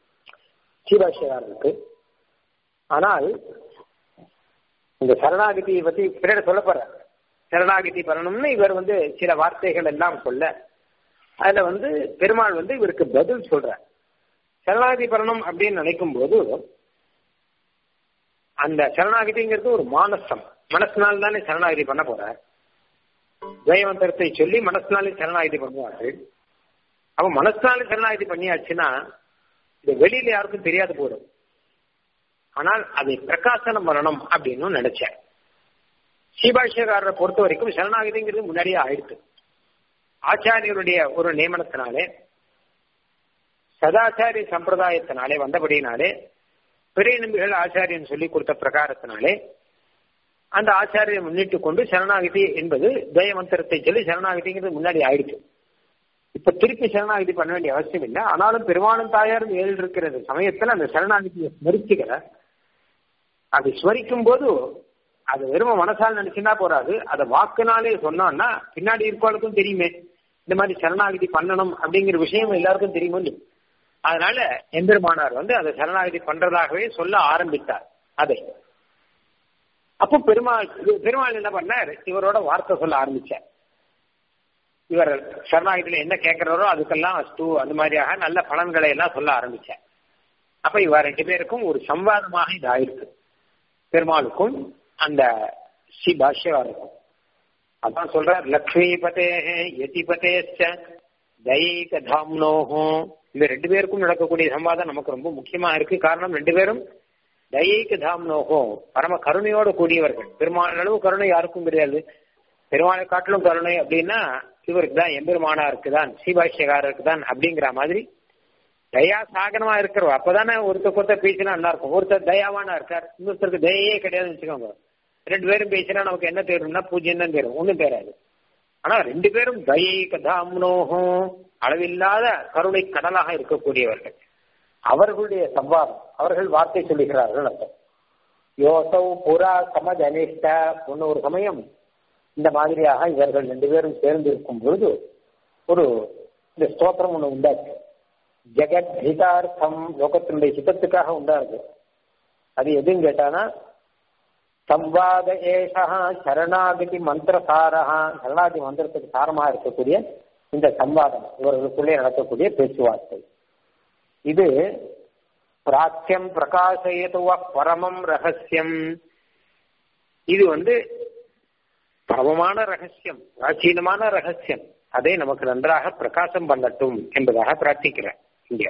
ஸ்ரீபாஷ்யக்காரருக்கு ஆனால் இந்த சரணாகதியை பத்தி பின்னாடி சொல்ல போற சரணாகதி பண்ணணும்னு இவர் வந்து சில வார்த்தைகள் எல்லாம் சொல்ல அதுல வந்து பெருமாள் வந்து இவருக்கு பதில் சொல்ற சரணாகதி பண்ணணும் அப்படின்னு நினைக்கும் போது அந்த சரணாகதிங்கிறது ஒரு மானசம் மனசினால் தானே சரணாகதி பண்ண போறார் ஜெயவந்தரத்தை சொல்லி மனசினாலே சரணாகதி பண்ணுவார்கள் அப்ப மனசினாலே சரணாகதி பண்ணியாச்சுன்னா இது வெளியில யாருக்கும் தெரியாது போடும் ஆனால் அதை பிரகாசனம் பண்ணணும் அப்படின்னு நினைச்சேன் ஸ்ரீபாஷ்யக்காரரை பொறுத்த வரைக்கும் சரணாகதிங்கிறது முன்னாடியே ஆயிடுச்சு ஆச்சாரியருடைய ஒரு நியமனத்தினாலே சதாச்சாரிய சம்பிரதாயத்தினாலே வந்தபடியினாலே பெரிய நம்பிகள் ஆச்சாரியன் சொல்லி கொடுத்த பிரகாரத்தினாலே அந்த ஆச்சாரியை முன்னிட்டு கொண்டு சரணாகதி என்பது தயமந்திரத்தை சொல்லி சரணாகதிங்கிறது முன்னாடி ஆயிடுச்சு இப்ப திருப்பி சரணாகதி பண்ண வேண்டிய அவசியம் இல்லை ஆனாலும் பெருமானும் தாயாரும் ஏழு இருக்கிற சமயத்துல அந்த சரணாகதியை ஸ்மரிச்சுக்கிற அது ஸ்மரிக்கும் போது அது வெறும் மனசால் நினைச்சுன்னா போறாது அதை வாக்குனாலே சொன்னோம்னா பின்னாடி இருக்கவங்களுக்கும் தெரியுமே இந்த மாதிரி சரணாகதி பண்ணணும் அப்படிங்கிற விஷயம் எல்லாருக்கும் தெரியுமோ அதனால எம்பெருமானார் வந்து அதை சரணாகதி பண்றதாகவே சொல்ல ஆரம்பித்தார் அதை அப்போ பெருமாள் பெருமாள் என்ன பண்ணார் இவரோட வார்த்தை சொல்ல ஆரம்பிச்சார் இவர் சரணாகதியில என்ன கேட்கிறாரோ அதுக்கெல்லாம் அஸ்து அந்த மாதிரியாக நல்ல பலன்களை எல்லாம் சொல்ல ஆரம்பிச்சார் அப்ப இவ ரெண்டு பேருக்கும் ஒரு சம்வாதமாக இது ஆயிருக்கு பெருமாளுக்கும் அந்த ஸ்ரீ பாஷ்யவாருக்கும் அதான் சொல்றார் லக்ஷ்மிபதே யதிபதேச்ச தைக தாம்னோஹோ இந்த ரெண்டு பேருக்கும் நடக்கக்கூடிய சம்வாதம் நமக்கு ரொம்ப முக்கியமா இருக்கு காரணம் ரெண்டு பேரும் தைக தாம்னோஹோ பரம கருணையோடு கூடியவர்கள் பெருமாள் அளவு கருணை யாருக்கும் கிடையாது பெருமாளை காட்டிலும் கருணை அப்படின்னா இவருக்கு தான் எம்பெருமானாருக்கு தான் ஸ்ரீபாஷ்யகாரருக்கு தான் அப்படிங்கிற மாதிரி தயா சாகனமா இருக்கிறவா அப்பதானே ஒருத்தர் ஒருத்தர் பேசினா நல்லா இருக்கும் ஒருத்தர் தயாவானா இருக்கார் இன்னொருத்தருக்கு தயையே கிடையாதுன்னு வச்சுக்கோங்க ரெண்டு பேரும் பேசினா நமக்கு என்ன தேரும்னா பூஜ்யம் தான் தேரும் ஒண்ணும் தேராது ஆனா ரெண்டு பேரும் தயை கதாம்னோகம் அளவில்லாத கருணை கடலாக இருக்கக்கூடியவர்கள் அவர்களுடைய சம்வாதம் அவர்கள் வார்த்தை சொல்லுகிறார்கள் அர்த்தம் யோசௌ புறா சமஜ் அனிஷ்ட ஒன்னு ஒரு சமயம் இந்த மாதிரியாக இவர்கள் ரெண்டு பேரும் சேர்ந்து இருக்கும் பொழுது ஒரு இந்த ஸ்தோத்திரம் ஒண்ணு உண்டாச்சு ஜெகத் ஹிதார்த்தம் லோகத்தினுடைய ஹிதத்துக்காக உண்டாருது அது எதுன்னு கேட்டானா சம்வாத ஏஷா சரணாகதி மந்திரசாரா சரணாகதி மந்திரத்துக்கு சாரமா இருக்கக்கூடிய இந்த சம்வாதம் இவர்களுக்குள்ளே நடக்கக்கூடிய பேச்சுவார்த்தை இது பிராச்சியம் பிரகாசயத்துவ பரமம் ரகசியம் இது வந்து பரமமான ரகசியம் பிராச்சீனமான ரகசியம் அதை நமக்கு நன்றாக பிரகாசம் பண்ணட்டும் என்பதாக பிரார்த்திக்கிறேன் இங்க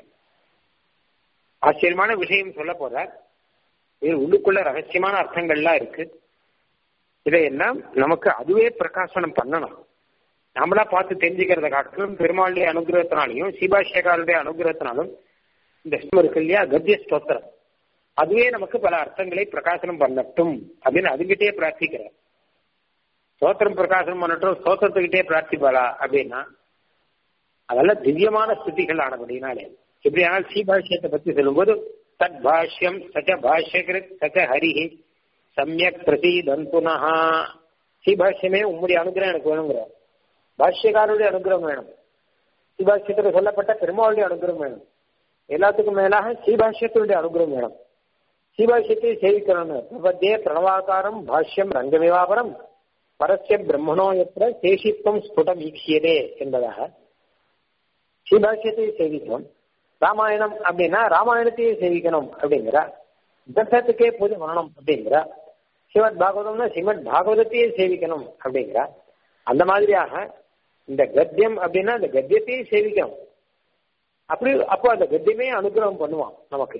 ஆச்சரியமான விஷயம் சொல்ல போற இது உள்ளுக்குள்ள ரகசியமான அர்த்தங்கள்லாம் இருக்கு இதையெல்லாம் நமக்கு அதுவே பிரகாசனம் பண்ணணும் நம்மளா பார்த்து தெரிஞ்சுக்கிறத காட்டிலும் பெருமாளுடைய அனுகிரகத்தினாலையும் சிபாஷேகாருடைய அனுகிரகத்தினாலும் இந்த ஸ்லம் இருக்கு இல்லையா கத்திய ஸ்தோத்திரம் அதுவே நமக்கு பல அர்த்தங்களை பிரகாசனம் பண்ணட்டும் அப்படின்னு அதுகிட்டே பிரார்த்திக்கிறேன் ஸ்தோத்திரம் பிரகாசனம் பண்ணட்டும் ஸ்தோத்திரத்துக்கிட்டே பிரார்த்திப்பாளா அப்படின்னா அதெல்லாம் திவ்யமான ஸ்துதிகள் ஆனபடினாலே எப்படி ஆனால் ஸ்ரீபாஷ்யத்தை பத்தி சொல்லும்போது தத் பாஷ்யம் சச்ச பாஷ்யகிருத் சச்ச ஹரிஹி சமயக் பிரசீதன் புனஹா ஸ்ரீபாஷ்யமே உம்முடைய அனுகிரகம் எனக்கு வேணுங்கிற பாஷ்யக்காரருடைய அனுகிரகம் வேணும் ஸ்ரீபாஷ்யத்தில் சொல்லப்பட்ட பெருமாளுடைய அனுகிரகம் வேணும் எல்லாத்துக்கும் மேலாக ஸ்ரீபாஷ்யத்தினுடைய அனுகிரகம் வேணும் ஸ்ரீபாஷ்யத்தை சேவிக்கணும்னு பிரபத்தே பிரணவாகாரம் பாஷ்யம் ரங்கவிவாபரம் பரஸ்ய பிரம்மணோ எത്ര சேஷித்வம் ஸ்புடம் ஈக்ஷியதே என்பதாக ஸ்ரீபாஷ்யத்தை சேவிக்கணும் ராமாயணம் அப்படின்னா ராமாயணத்தையே சேவிக்கணும் அப்படிங்கிறா கிரந்தத்துக்கே பூஜை பண்ணணும் அப்படிங்கிறா ஸ்ரீமத் பாகவதம்னா ஸ்ரீமத் பாகவதத்தையே சேவிக்கணும் அப்படிங்கிறா அந்த மாதிரியாக இந்த கத்தியம் அப்படின்னா அந்த கத்தியத்தையே சேவிக்கணும் அப்படி அப்போ அந்த கத்தியமே அனுகிரகம் பண்ணுவான் நமக்கு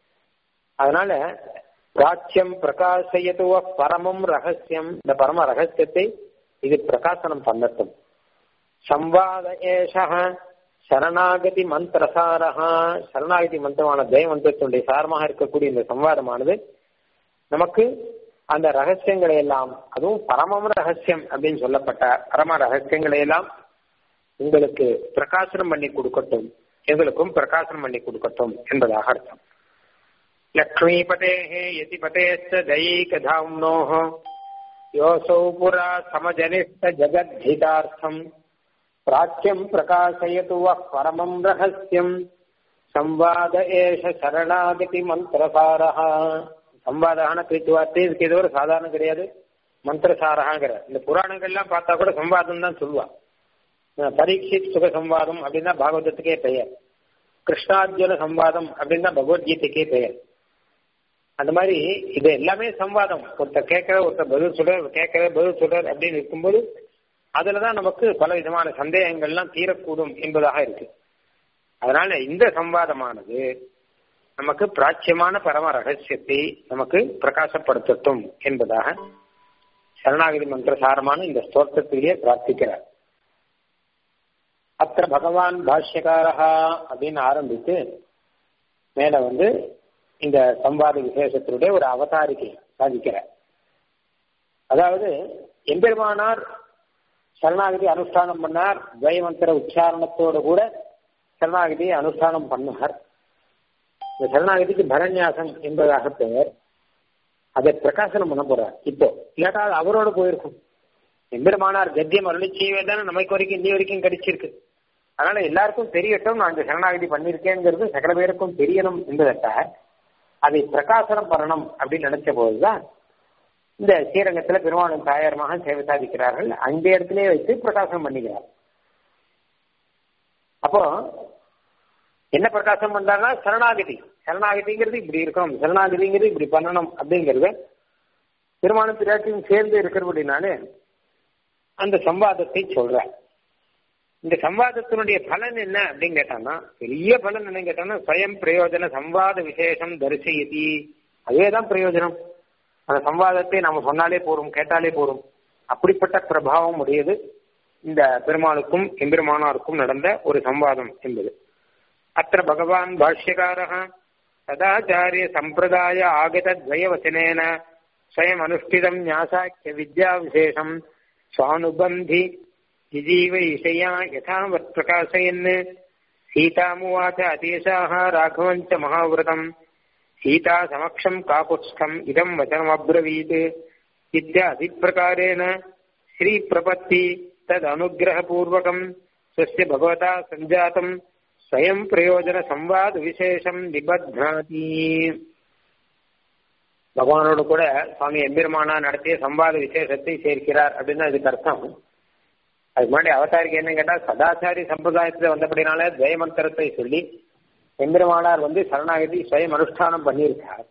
அதனால பிராச்சியம் பிரகாசயத்துவ பரமம் ரகசியம் இந்த பரம ரகசியத்தை இது பிரகாசனம் பண்ணட்டும் சம்வாத ஏஷா சரணாகதி மந்திரசாரஹா சரணாகதி மந்திரமான ஜெய மந்திரத்தினுடைய சாரமாக இருக்கக்கூடிய இந்த சம்வாதமானது நமக்கு அந்த ரகசியங்களை எல்லாம் அதுவும் பரமம் ரகசியம் அப்படின்னு சொல்லப்பட்ட பரம ரகசியங்களை எல்லாம் உங்களுக்கு பிரகாசனம் பண்ணி கொடுக்கட்டும் எங்களுக்கும் பிரகாசனம் பண்ணி கொடுக்கட்டும் என்பதாக அர்த்தம் லக்ஷ்மீபதே யதிபதேச்ச தயைகதாம்னோ யோசௌ புரா சமஜனிஷ்ட ஜகத்ஹிதார்த்தம் பிராச்சியம் பிரகாசயது பரமம் ரகசியம் சம்வாத ஏஷ சரணாகதி மந்திரசாரா சம்வாதான பேச்சுவார்த்தை இதுக்கு ஏதோ ஒரு சாதாரணம் கிடையாது மந்திரசாரகாங்கிற இந்த புராணங்கள்லாம் பார்த்தா கூட சம்வாதம் தான் சொல்லுவா பரீட்சித் சுக சம்வாதம் அப்படின்னா பாகவதத்துக்கே பெயர் கிருஷ்ணார்ஜுன சம்வாதம் அப்படின்னு தான் பகவத்கீதைக்கே பெயர் அந்த மாதிரி இது எல்லாமே சம்வாதம் ஒருத்தர் கேட்கிற ஒருத்தர் பதில் சொல்ற கேட்கிற பதில் சொல்றார் அப்படின்னு இருக்கும்போது அதுலதான் நமக்கு பல விதமான சந்தேகங்கள்லாம் தீரக்கூடும் என்பதாக இருக்கு அதனால இந்த சம்வாதமானது நமக்கு பிராச்சியமான பரம ரகசியத்தை நமக்கு பிரகாசப்படுத்தட்டும் என்பதாக சரணாகதி மந்திர சாரமான இந்த ஸ்தோத்திரத்திலேயே பிரார்த்திக்கிறார் அத்த பகவான் பாஷ்யகாரா அப்படின்னு ஆரம்பித்து மேல வந்து இந்த சம்வாத விசேஷத்தினுடைய ஒரு அவதாரிக்கை சாதிக்கிறார் அதாவது எம்பெருமானார் சரணாகதி அனுஷ்டானம் பண்ணார் துவயமந்திர உச்சாரணத்தோடு கூட சரணாகதியை அனுஷ்டானம் பண்ணார் இந்த சரணாகதிக்கு பரநியாசம் என்பதாக பெயர் அதை பிரகாசனம் பண்ண போறார் இப்போ இல்லாட்டா அது அவரோட போயிருக்கும் எம்பெருமானார் கத்தியம் அருளி செய்வே தானே நமக்கு வரைக்கும் இன்னி வரைக்கும் கிடைச்சிருக்கு அதனால எல்லாருக்கும் தெரியட்டும் நான் இந்த சரணாகதி பண்ணிருக்கேங்கிறது சகல பேருக்கும் தெரியணும் என்பதற்காக அதை பிரகாசனம் பண்ணணும் அப்படின்னு நினைச்ச போதுதான் இந்த ஸ்ரீரங்கத்துல பெருமாளும் தாயாரமாக சேவை சாதிக்கிறார்கள் அந்த இடத்திலே வைத்து பிரகாசனம் பண்ணிக்கிறார் அப்போ என்ன பிரகாசம் பண்றாங்கன்னா சரணாகதி சரணாகதிங்கிறது இப்படி இருக்கணும் சரணாகதிங்கிறது இப்படி பண்ணணும் அப்படிங்கிறது பெருமாளும் பிராட்டியும் சேர்ந்து இருக்கிறபடினாலே அந்த சம்வாதத்தை சொல்ற இந்த சம்வாதத்தினுடைய பலன் என்ன அப்படின்னு கேட்டான்னா பெரிய பலன் என்ன கேட்டான்னா ஸ்வயம் பிரயோஜன சம்வாத விசேஷம் தரிசயதி அதேதான் பிரயோஜனம் அந்த சம்வாதத்தை நாம சொன்னாலே போறோம் கேட்டாலே போறோம் அப்படிப்பட்ட பிரபாவம் உடையது இந்த பெருமாளுக்கும் எம்பெருமானாருக்கும் நடந்த ஒரு சம்வாதம் என்பது அத்த பகவான் பாஷ்யகாரः சதாச்சாரிய சம்பிரதாய ஆகதத்வயவச்சனேன ஸ்வயம் அனுஷ்டிதம் ஞாசாக்கிய வித்யா விசேஷம் சுவானுபந்தி ஜிஜீவ இஷயா யதாவத் பிரகாசயன் சீதாமுவாச்ச அதேஷாः ராഘவஞ்ச மகாவிரதம் சீதா சமக்ஷம் காகுத்ஸ்தம் இதம் வச்சனமப்ரவீத் இத்தியாதிப்பிரகாரேण श्रीप्रपत्ति तदनुग्रहपूर्वकम् स्वस्य भगवता सञ्जातम् स्वयं प्रयोजनसंवादविशेषम् निबध्नाति பகவானோடு கூட சுவாமி எம்பெருமானா நடத்திய சம்வாத விசேஷத்தை சேர்க்கிறார் அப்படின்னு அதுக்கு அர்த்தம் அது முன்னாடி அவதாரிக்கு என்ன கேட்டா சதாச்சாரி சம்பிரதாயத்துல வந்தபடினால துவயமந்திரத்தை சொல்லி எம்பெருமானார் வந்து சரணாகதி ஸ்வயம் அனுஷ்டானம் பண்ணியிருக்கார்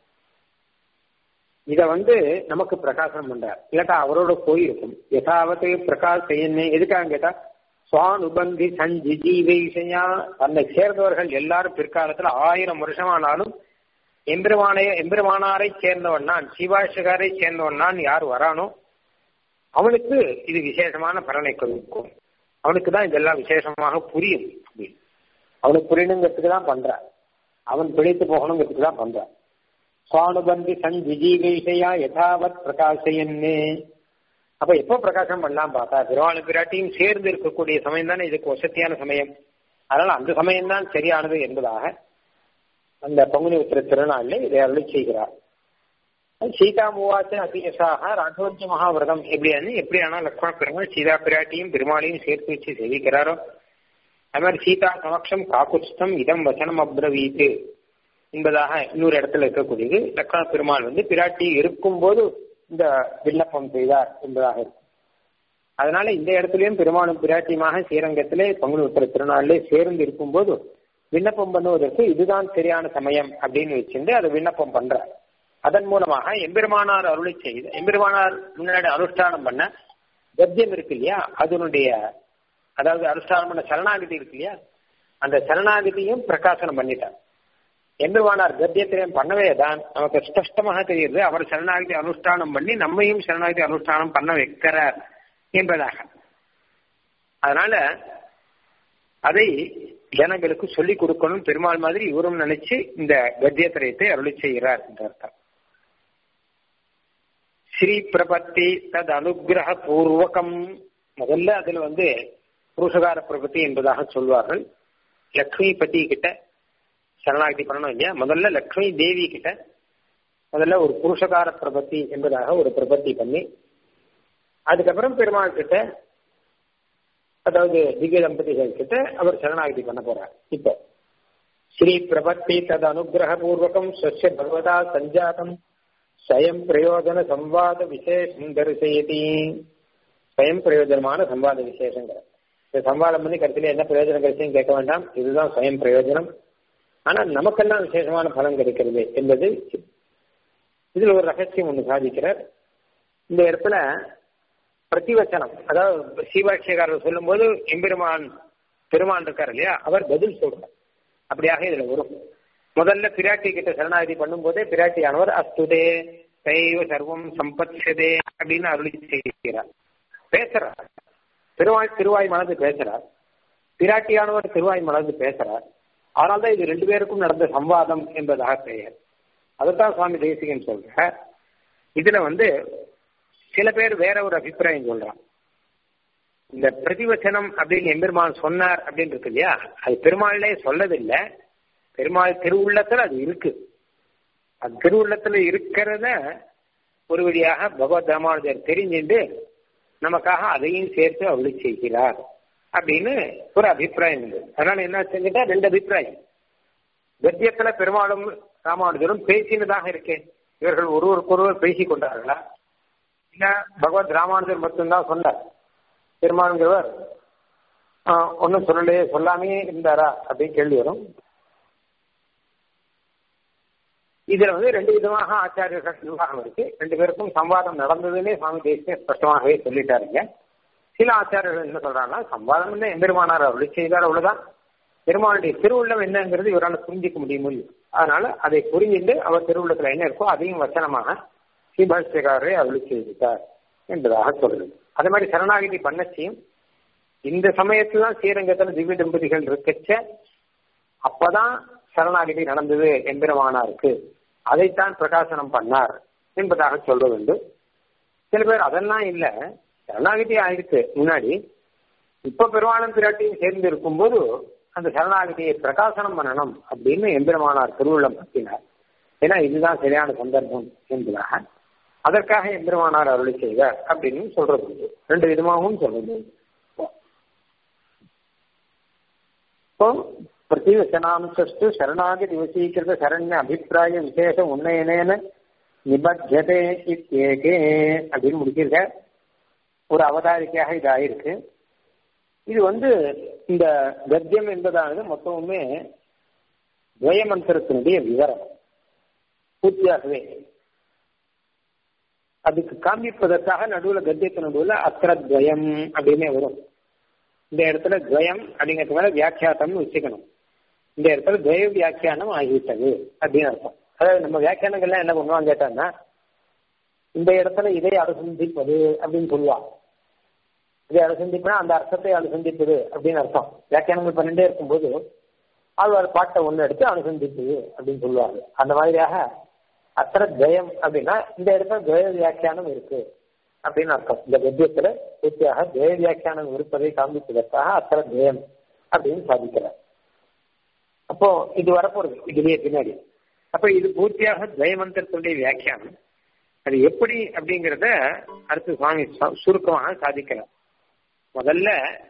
இத வந்து நமக்கு பிரகாசனம் பண்றார் இல்லாட்டா அவரோட போயிருக்கும் யதாவத்து பிரகாசம் எதுக்காக கேட்டா சுவானுபந்தி சஞ்சிஜீவைஷயா தன்னை சேர்ந்தவர்கள் எல்லாரும் பிற்காலத்துல ஆயிரம் வருஷமானாலும் எம்பெருமானைய எம்பெருமானாரை சேர்ந்தவன் நான் சிவாஷகாரை சேர்ந்தவன் நான் யார் வரானோ அவனுக்கு இது விசேஷமான பலனை கொடுக்கும் அவனுக்கு தான் இதெல்லாம் விசேஷமாக புரியும் அப்படின்னு அவனுக்கு புரியணுங்கிறதுக்கு தான் பண்றான் அவன் பிழைத்து போகணுங்கிறதுக்கு தான் பண்றான் சுவானுபந்தி சஞ்சிஜீவைஷயா யதாவத் பிரகாசயன்னு அப்ப எப்போ பிரகாசம் பண்ணலாம் பார்த்தா திருவாளு பிராட்டியும் சேர்ந்து இருக்கக்கூடிய சமயம் தானே இதுக்கு வசதியான சமயம் அதனால அந்த சமயம் தான் சரியானது என்பதாக அந்த பங்குனி உத்திர திருநாளில் இதை அருளி செய்கிறார் சீதா மூவாச்ச அதியசாக ராഘவஞ்ச மகாவிரதம் எப்படியானு எப்படியானா லக்ஷ்மண பெருமாள் சீதா பிராட்டியும் பெருமாளையும் சேர்த்து வச்சு சேவிக்கிறாரோ அது மாதிரி சீதா சமக்ஷம் காக்குஸ்தம் இதம் வச்சனம் அப்ரவீத்து என்பதாக இன்னொரு இடத்துல இருக்கக்கூடியது லக்ஷ்மண பெருமாள் வந்து பிராட்டி இருக்கும்போது இந்த விண்ணப்பம் செய்தார் என்பதாக இருக்கு அதனால இந்த இடத்துலயும் பெருமாளும் பிராட்டியமாக ஸ்ரீரங்கத்திலே பங்குனி உத்தர திருநாளிலே சேர்ந்து இருக்கும்போது விண்ணப்பம் பண்ணுவதற்கு இதுதான் சரியான சமயம் அப்படின்னு வச்சிருந்து அதை விண்ணப்பம் பண்றார் அதன் மூலமாக எம்பெருமானார் அருளை செய்து எம்பெருமானார் முன்னாடி அனுஷ்டானம் பண்ண கத்தியம் இருக்கு இல்லையா அதனுடைய அதாவது அனுஷ்டானம் பண்ண சரணாகதி இருக்கு இல்லையா அந்த சரணாகதியும் பிரகாசனம் பண்ணிட்டார் எம்பெருமானார் கத்தியத்திலையும் பண்ணவே தான் நமக்கு ஸ்பஷ்டமாக தெரியுது அவர் சரணாகதி அனுஷ்டானம் பண்ணி நம்மையும் சரணாகதி அனுஷ்டானம் பண்ண வைக்கிறார் என்பதாக அதனால அதை ஜனங்களுக்கு சொல்லிக் கொடுக்கணும் பெருமாள் மாதிரி இவரும் நினைச்சு இந்த கத்தியத்திரயத்தை அருளி செய்கிறார் என்ற அர்த்தம் ஸ்ரீ பிரபத்தி தத் அனுகிரக பூர்வகம் முதல்ல அதுல வந்து புருஷகார பிரபத்தி என்பதாக சொல்வார்கள் லக்ஷ்மி பத்தி கிட்ட சரணாகதி பண்ணணும் இல்லையா முதல்ல லக்ஷ்மி தேவி கிட்ட முதல்ல ஒரு புருஷகார பிரபத்தி என்பதாக ஒரு பிரபத்தி பண்ணி அதுக்கப்புறம் பெருமாள் கிட்ட அதாவது திவ்ய தம்பதிகள் கிட்ட அவர் சரணாகதி பண்ண போறார் இப்போ ஸ்ரீ பிரபத்தி தது அனுகிரக பூர்வகம் ஸ்வசிய பகவதா சஞ்சாதம் ஸ்வயம் பிரயோஜன சம்வாத விசேஷம் தரிசயதி ஸ்வயம் பிரயோஜனமான சம்வாத விசேஷங்கள் இந்த சம்வாதம் பண்ணி கடைசியில் என்ன பிரயோஜனம் கிடைச்சுன்னு கேட்க வேண்டாம் இதுதான் ஸ்வயம் பிரயோஜனம் ஆனா நமக்கெல்லாம் விசேஷமான பலன் கிடைக்கிறது என்பது இதுல ஒரு ரகசியம் ஒண்ணு சாதிக்கிறார் இந்த இடத்துல பிரதிவச்சனம் அதாவது சீவாட்சியக்காரர் சொல்லும் போது எம்பெருமான் பெருமான் இருக்கார் இல்லையா அவர் பதில் சொல்றார் அப்படியாக இதுல வரும் முதல்ல பிராட்டி கிட்ட சரணாகதி பண்ணும்போதே பிராட்டியானவர் அஸ்துதே தெய்வ சர்வம் சம்பத்ஷதே அப்படின்னு அருளி செய்கிறார் பேசுறார் திருவாய் திருவாய் மலர்ந்து பேசுறார் பிராட்டியானவர் திருவாய் மலர்ந்து பேசுறார் அதனால்தான் இது ரெண்டு பேருக்கும் நடந்த சம்வாதம் என்பதாக பெயர் அதைத்தான் சுவாமி தேசிகன் சொல்ற இதுல வந்து சில பேர் வேற ஒரு அபிப்பிராயம் சொல்றான் இந்த பிரதிவச்சனம் அப்படின்னு எம்பெருமான் சொன்னார் அப்படின்னு இருக்கு இல்லையா அது பெருமாள்லே சொல்லதில்லை பெருமாள் திருவுள்ளத்துல அது இருக்கு அது திருவுள்ளத்துல இருக்கிறத ஒரு வழியாக பகவத் ராமானுஜர் தெரிஞ்சுட்டு நமக்காக அதையும் சேர்த்து அருளி செய்கிறார் அப்படின்னு ஒரு அபிப்பிராயம் உண்டு அதனால என்ன செஞ்சுட்டா ரெண்டு அபிப்பிராயம் கத்தியத்துல பெருமாளும் ராமானுஜரும் பேசினதாக இருக்கேன் இவர்கள் ஒருவருக்கொருவர் பேசிக் கொண்டார்களா இல்ல பகவத் ராமானுஜர் மட்டும்தான் சொன்னார் பெருமாளுங்கிறவர் ஒன்னும் சொல்லலையே சொல்லாமே இருந்தாரா அப்படின்னு கேள்வி வரும் இதுல வந்து ரெண்டு விதமாக ஆச்சாரியர்கள் நிர்வாகம் இருக்கு ரெண்டு பேருக்கும் சம்வாதம் நடந்ததுன்னே சுவாமி தேசிய ஸ்பஷ்டமாகவே சொல்லிட்டாருங்க சில ஆச்சாரியர்கள் என்ன சொல்றாங்கன்னா சம்வாதம் என்ன எம்பெருமானார் அருளி செய்தார் அவ்வளவுதான் பெருமாளுடைய திருவுள்ளம் என்னங்கிறது இவரால் புரிஞ்சிக்க முடியும் அதனால அதை புரிஞ்சுட்டு அவர் திருவுள்ளத்துல என்ன இருக்கோ அதையும் வச்சனமாக ஸ்ரீபாஷ்யக்காரரை அருளி செய்திருக்கார் என்பதாக சொல்றது அதே மாதிரி சரணாகிதி பண்ணச்சியும் இந்த சமயத்துல தான் ஸ்ரீரங்கத்துல திவ்ய தம்பதிகள் இருக்கச்ச அப்பதான் சரணாகிதி நடந்தது எம்பெருமானாருக்கு அதைத்தான் பிரகாசனம் பண்ணார் என்பதாக சொல்றது உண்டு சில பேர் அதெல்லாம் இல்ல சரணாகிதி ஆயிருக்கு முன்னாடி இப்ப பெருமாளும் பிராட்டியும் சேர்ந்து இருக்கும்போது அந்த சரணாகிதியை பிரகாசனம் பண்ணணும் அப்படின்னு எம்பெருமானார் திருவுள்ளம் பற்றினார் ஏன்னா இதுதான் சரியான சந்தர்ப்பம் என்பதாக அதற்காக எம்பெருமானார் அருளி செய்தார் அப்படின்னு சொல்றது உண்டு ரெண்டு விதமாகவும் சொல்றது உண்டு இப்போ பிரதிவசனாம்சஸ்து சரணாகதி வசீகிருத சரண்ய அபிப்பிராய விசேஷ உன்னயனேன நிபத்தியதே இத்தேகே அப்படின்னு முடிச்சிருக்க ஒரு அவதாரிக்கையாக இது ஆயிருக்கு இது வந்து இந்த கத்தியம் என்பதானது மொத்தமுமே துவயமந்திரத்தினுடைய விவரம் பூர்த்தியாகவே அதுக்கு காண்பிப்பதற்காக நடுவில் கத்தியத்து நடுவில் அத்திரத்வயம் அப்படின்னே வரும் இந்த இடத்துல துவயம் அப்படிங்கிறது மேல வியாக்கியாத்தம்னு வச்சுக்கணும் இந்த இடத்துல துவய வியாக்கியானம் ஆகிவிட்டது அப்படின்னு அர்த்தம் அதாவது நம்ம வியாக்கியானங்கள்லாம் என்ன பண்ணுவாங்க கேட்டாங்கன்னா இந்த இடத்துல இதை அனுசந்திப்பது அப்படின்னு சொல்லுவாங்க இதை அனுசந்திப்புனா அந்த அர்த்தத்தை அனுசந்திப்பது அப்படின்னு அர்த்தம் வியாக்கியானங்கள் பண்ணிட்டே இருக்கும்போது ஆழ்வார் பாட்டை ஒன்று எடுத்து அனுசந்திப்பது அப்படின்னு சொல்லுவாங்க அந்த மாதிரியாக அத்தனை துவயம் அப்படின்னா இந்த இடத்துல துவய வியாக்கியானம் இருக்கு அப்படின்னு அர்த்தம் இந்த கத்தியத்துல பூர்த்தியாக துவய வியாக்கியானம் இருப்பதை காண்பிப்பதற்காக அத்தனை துவயம் அப்படின்னு சாதிக்கிறார் அப்போ இது வரப்போறது இதுலயே பின்னாடி அப்ப இது பூர்த்தியாக துவயமந்திரத்துடைய வியாக்கியானம் அது எப்படி அப்படிங்கிறத அடுத்து சுவாமி சுருக்கமாக சாதிக்கிறார் முதல்ல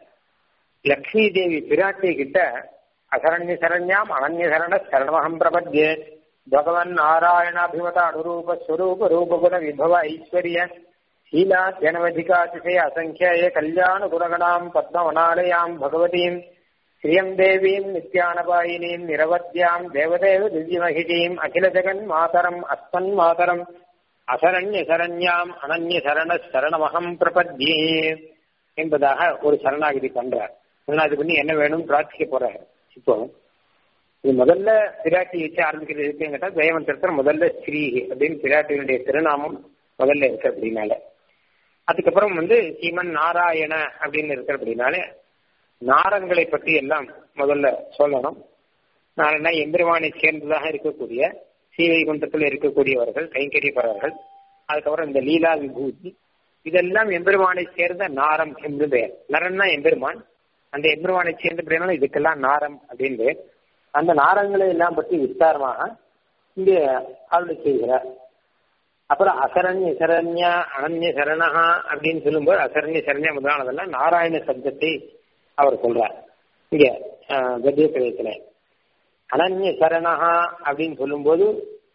லக்ஷ்மி தேவி பிராட்டி கிட்ட அசரண்ய சரண்யாம் அனன்ய சரண சரணமகம் பிரபத்யே பகவன் நாராயணாபிமத அனுரூப ஸ்வரூப ரூபகுண விபவ ஐஸ்வர்ய शीला जनवधिकातिशय असङ्ख्याय कल्याणगुणगणाम् पद्मवनालयाम् भगवतीम् श्रियम् देवीम् नित्यानपायिनीम् निरवद्याम् देवदेव दिव्यमहिषीम् अखिलजगन्मातरम् अस्मन्मातरम् அசரண்யசரண்யாம் அனன்ய சரண சரணமகம் பிரபத்யே என்பதாக ஒரு சரணாகிதி பண்றார் சரணாகிதி பண்ணி என்ன வேணும் பிரார்த்திக்க போறார் இப்போ இது முதல்ல பிராட்டி வச்சு ஆரம்பிக்கிறது இருக்குன்னு கேட்டா ஜெயமந்திரத்தில் முதல்ல ஸ்ரீ அப்படின்னு பிராட்டியினுடைய திருநாமம் முதல்ல இருக்கு அப்படின்னால அதுக்கப்புறம் வந்து சீமன் நாராயண அப்படின்னு இருக்கிற அப்படின்னாலே நாரங்களை பற்றி எல்லாம் முதல்ல சொல்லணும் நாராயண எம்பெருமானை சேர்ந்ததாக இருக்கக்கூடிய ஸ்ரீவைகுண்டத்தில் இருக்கக்கூடியவர்கள் கைங்கரியப்பவர்கள் அதுக்கப்புறம் இந்த லீலா விபூதி இதெல்லாம் எம்பெருமானை சேர்ந்த நாரம் என்று பெயர் நரன்னா எம்பெருமான் அந்த எம்பெருமானை சேர்ந்த பெயர்னால இதுக்கெல்லாம் நாரம் அப்படின்னு பெயர் அந்த நாரங்களை எல்லாம் பற்றி விஸ்தாரமாக இங்கே அருளை செய்கிறார் அப்புறம் அசரண்ய சரண்யா அனன்ய சரணஹா அப்படின்னு சொல்லும்போது அசரண்ய சரண்யா முதலானதெல்லாம் நாராயண சப்தத்தை அவர் சொல்றார் இங்க கத்திய பிரதேசத்துல அனன்ய சரணஹா அப்படின்னு சொல்லும்போது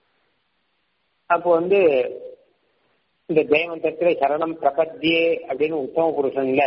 அப்போ வந்து இந்த ஜெயமந்திரத்துல சரணம் பிரபத்தியே அப்படின்னு உத்தம புருஷன்ல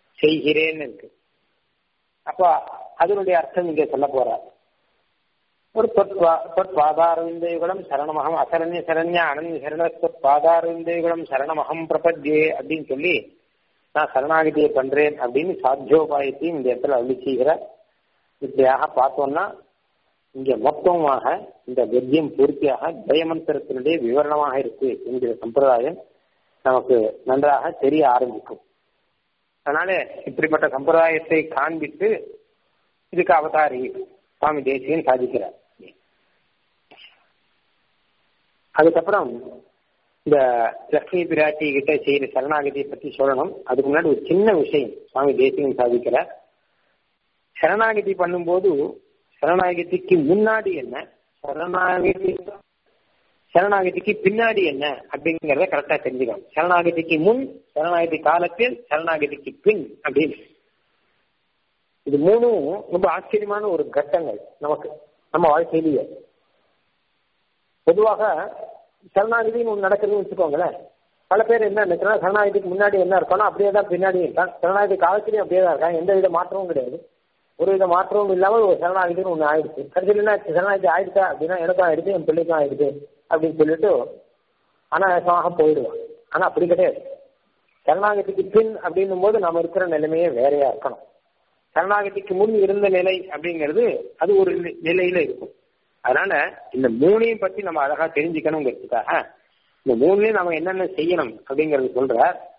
செய்கிறேன்னு இருக்கு அப்போ அதனுடைய அர்த்தம் இங்க சொல்ல போறார் ஒரு பாதாரவிந்தயுகுலம் சரணமகம் அசரண்ய சரண்ய அனன்ய சரண பாதாரவிந்தயுகுலம் சரணமகம் பிரபத்யே அப்படின்னு சொல்லி நான் சரணாகதியை பண்றேன் அப்படின்னு சாத்தியோபாயத்தையும் இந்த இடத்துல அள்ளி செய்கிறார் இப்படியாக பார்த்தோம்னா இங்க மொத்தமாக இந்த கத்தியம் பூர்த்தியாக ஜெயமந்திரத்தினுடைய விவரணமாக இருக்கு என்கிற சம்பிரதாயம் நமக்கு நன்றாக தெரிய ஆரம்பிக்கும் அதனால இப்படிப்பட்ட சம்பிரதாயத்தை காண்பித்து இதுக்கு அவதாரி சுவாமி தேசியன் சாதிக்கிறார் அதுக்கப்புறம் இந்த லக்ஷ்மி பிராட்டி கிட்ட செய்யற சரணாகதியை பத்தி சொல்லணும் அதுக்கு முன்னாடி ஒரு சின்ன விஷயம் சுவாமி தேசியன் சாதிக்கிறார் சரணாகதி பண்ணும்போது சரணாகதிக்கு முன்னாடி என்ன சரணாகதி சரணாகதிக்கு பின்னாடி என்ன அப்படிங்கிறத கரெக்டா தெரிஞ்சுக்கணும் சரணாகதிக்கு முன் சரணாகதி காலத்தில் சரணாகதிக்கு பின் அப்படின்னு இது மூணும் ரொம்ப ஆச்சரியமான ஒரு கட்டங்கள் நமக்கு நம்ம வாழ்க்கையிலேயே பொதுவாக சரணாகதின்னு ஒன்று நடக்குதுன்னு வச்சுக்கோங்களேன் பல பேர் என்ன நினைக்கிறா சரணாகதிக்கு முன்னாடி என்ன இருக்கணும் அப்படியே தான் பின்னாடி இருக்கான் சரணாகதி காலத்திலையும் அப்படியே தான் இருக்கான் எந்த வித மாற்றமும் கிடையாது ஒரு வித மாற்றமும் இல்லாமல் ஒரு சரணாகதின்னு ஒன்று ஆயிடுச்சு கடைசியில் என்ன சரணாகதி ஆயிடுச்சா அப்படின்னா எனக்கும் ஆயிடுச்சு என் பிள்ளைக்கும் ஆயிடுச்சு அப்படின்னு சொல்லிட்டு அனாயாசமாக போயிடுவான் ஆனா அப்படி கிடையாது சரணாகதிக்கு பின் அப்படின்னும் போது நாம இருக்கிற நிலைமையே வேறையா இருக்கணும் சரணாகதிக்கு முன் இருந்த நிலை அப்படிங்கிறது அது ஒரு நிலையில இருக்கும் அதனால இந்த மூணையும் பத்தி நம்ம அழகா தெரிஞ்சுக்கணுங்கிறதுக்காக இந்த மூணுலயும் நம்ம என்னென்ன செய்யணும் அப்படிங்கறது சொல்ற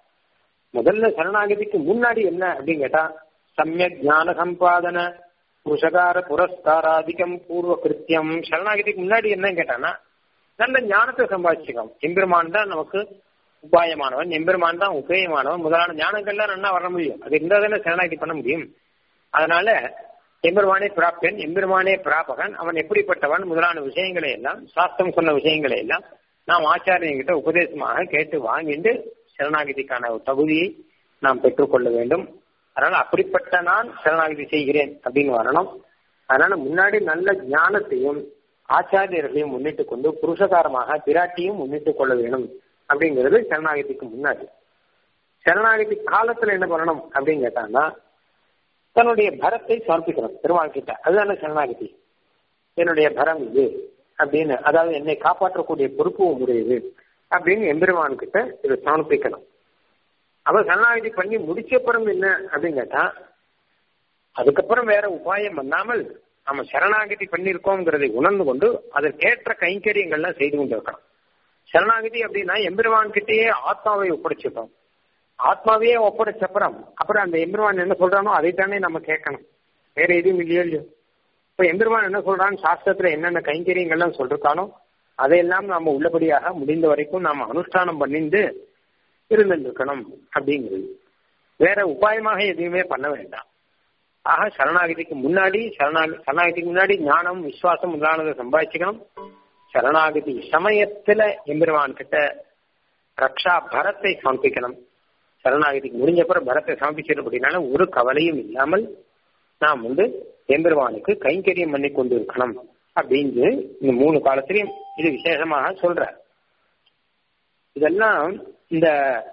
முதல்ல சரணாகதிக்கு முன்னாடி என்ன அப்படின்னு கேட்டா சமயக் ஞான சம்பாதன புருஷகார புரஸ்காராதிகம் பூர்வ கிருத்தியம் சரணாகதிக்கு முன்னாடி என்னன்னு கேட்டானா நல்ல ஞானத்தை சம்பாதிச்சுக்கணும் எம்பெருமான் தான் நமக்கு உபாயமானவன் எம்பெருமான் தான் உபயமானவன் முதலான ஞானங்கள்லாம் நல்லா வர முடியும் அது இருந்தால் தானே சரணாகதி பண்ண முடியும் அதனால எம்பெருமானே பிராப்தன் எம்பெருமானே பிராபகன் அவன் எப்படிப்பட்டவன் முதலான விஷயங்களை எல்லாம் சாஸ்திரம் சொன்ன விஷயங்களை எல்லாம் நாம் ஆச்சாரியங்கிட்ட உபதேசமாக கேட்டு வாங்கிட்டு சரணாகதிக்கான ஒரு தகுதியை நாம் பெற்றுக்கொள்ள வேண்டும் அதனால அப்படிப்பட்ட நான் சரணாகதி செய்கிறேன் அப்படின்னு வரணும் அதனால முன்னாடி நல்ல ஞானத்தையும் ஆச்சாரியர்களையும் முன்னிட்டு கொண்டு புருஷகாரமாக பிராட்டியும் முன்னிட்டு கொள்ள வேணும் அப்படிங்கிறது சரணாகதிக்கு முன்னாடி சரணாகதி காலத்துல என்ன பண்ணணும் அப்படின்னு கேட்டாங்கன்னா தன்னுடைய பரத்தை சமர்ப்பிக்கணும் பெருமாள் கிட்ட அதுதானே சரணாகதி என்னுடைய பரம் இது அப்படின்னு அதாவது என்னை காப்பாற்றக்கூடிய பொறுப்பு உடையது அப்படின்னு எம்பெருமான் கிட்ட இதை சமர்ப்பிக்கணும் அவ சரணாகதி பண்ணி முடிச்சப்புறம் என்ன அப்படின்னு கேட்டா அதுக்கப்புறம் வேற உபாயம் பண்ணாமல் நம்ம சரணாகதி பண்ணியிருக்கோங்கிறதை உணர்ந்து கொண்டு அதற்கேற்ற கைங்கரியங்கள்லாம் செய்து கொண்டு இருக்கணும் சரணாகதி அப்படின்னா எம்பெருமான் கிட்டேயே ஆத்மாவை ஒப்படைச்சிட்டோம் ஆத்மாவையே ஒப்படைச்சப்புறம் அப்புறம் அந்த எம்பெருமான் என்ன சொல்றானோ அதைத்தானே நம்ம கேட்கணும் வேற எதுவும் இல்லையோ இல்லையோ இப்ப எம்பெருமான் என்ன சொல்றான்னு சாஸ்திரத்துல என்னென்ன கைங்கரியங்கள்லாம் சொல்றானோ அதையெல்லாம் நாம உள்ளபடியாக முடிந்த வரைக்கும் நாம அனுஷ்டானம் பண்ணிட்டு இருந்திருக்கணும் அப்படிங்கிறது வேற உபாயமாக எதுவுமே பண்ண வேண்டாம் ஆக சரணாகதிக்கு முன்னாடி சரணாகி சரணாகதிக்கு முன்னாடி ஞானம் விசுவாசம் முதலானதை சம்பாதிச்சுக்கணும் சரணாகதி சமயத்துல எம்பெருமான் கிட்ட ரக்ஷா பரத்தை சமர்ப்பிக்கணும் சரணாகதிக்கு முடிஞ்சப்பறம் பரத்தை சமர்ப்பிச்சிடும் அப்படின்னால ஒரு கவலையும் இல்லாமல் நாம் வந்து எம்பெருமானுக்கு கைங்கரியம் பண்ணி கொண்டு இருக்கணும் அப்படின்னு இந்த மூணு காலத்திலையும் இது விசேஷமாக சொல்ற இதெல்லாம் இந்த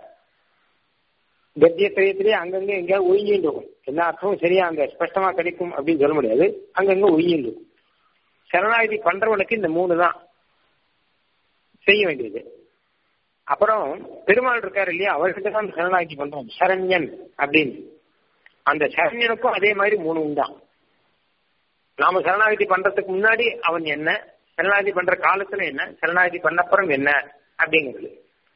கத்திய திரையத்திலேயே அங்கங்க எங்கேயாவது ஒழுங்கிட்டு இருக்கும் எல்லா அர்த்தமும் சரியா அங்க ஸ்பஷ்டமா கிடைக்கும் அப்படின்னு சொல்ல முடியாது அங்கங்க ஒழுங்கிட்டு இருக்கும் சரணாகதி பண்றவனுக்கு இந்த மூணு தான் செய்ய வேண்டியது அப்புறம் பெருமாள் இருக்காரு இல்லையா அவர்கிட்ட தான் சரணாகதி பண்றோம் சரண்யன் அப்படின்னு அந்த சரண்யனுக்கும் அதே மாதிரி மூணு உண்டான் நாம சரணாகதி பண்றதுக்கு முன்னாடி அவன் என்ன சரணாகதி பண்ற காலத்துல என்ன சரணாகதி பண்ணப்புறம் என்ன அப்படிங்கிறது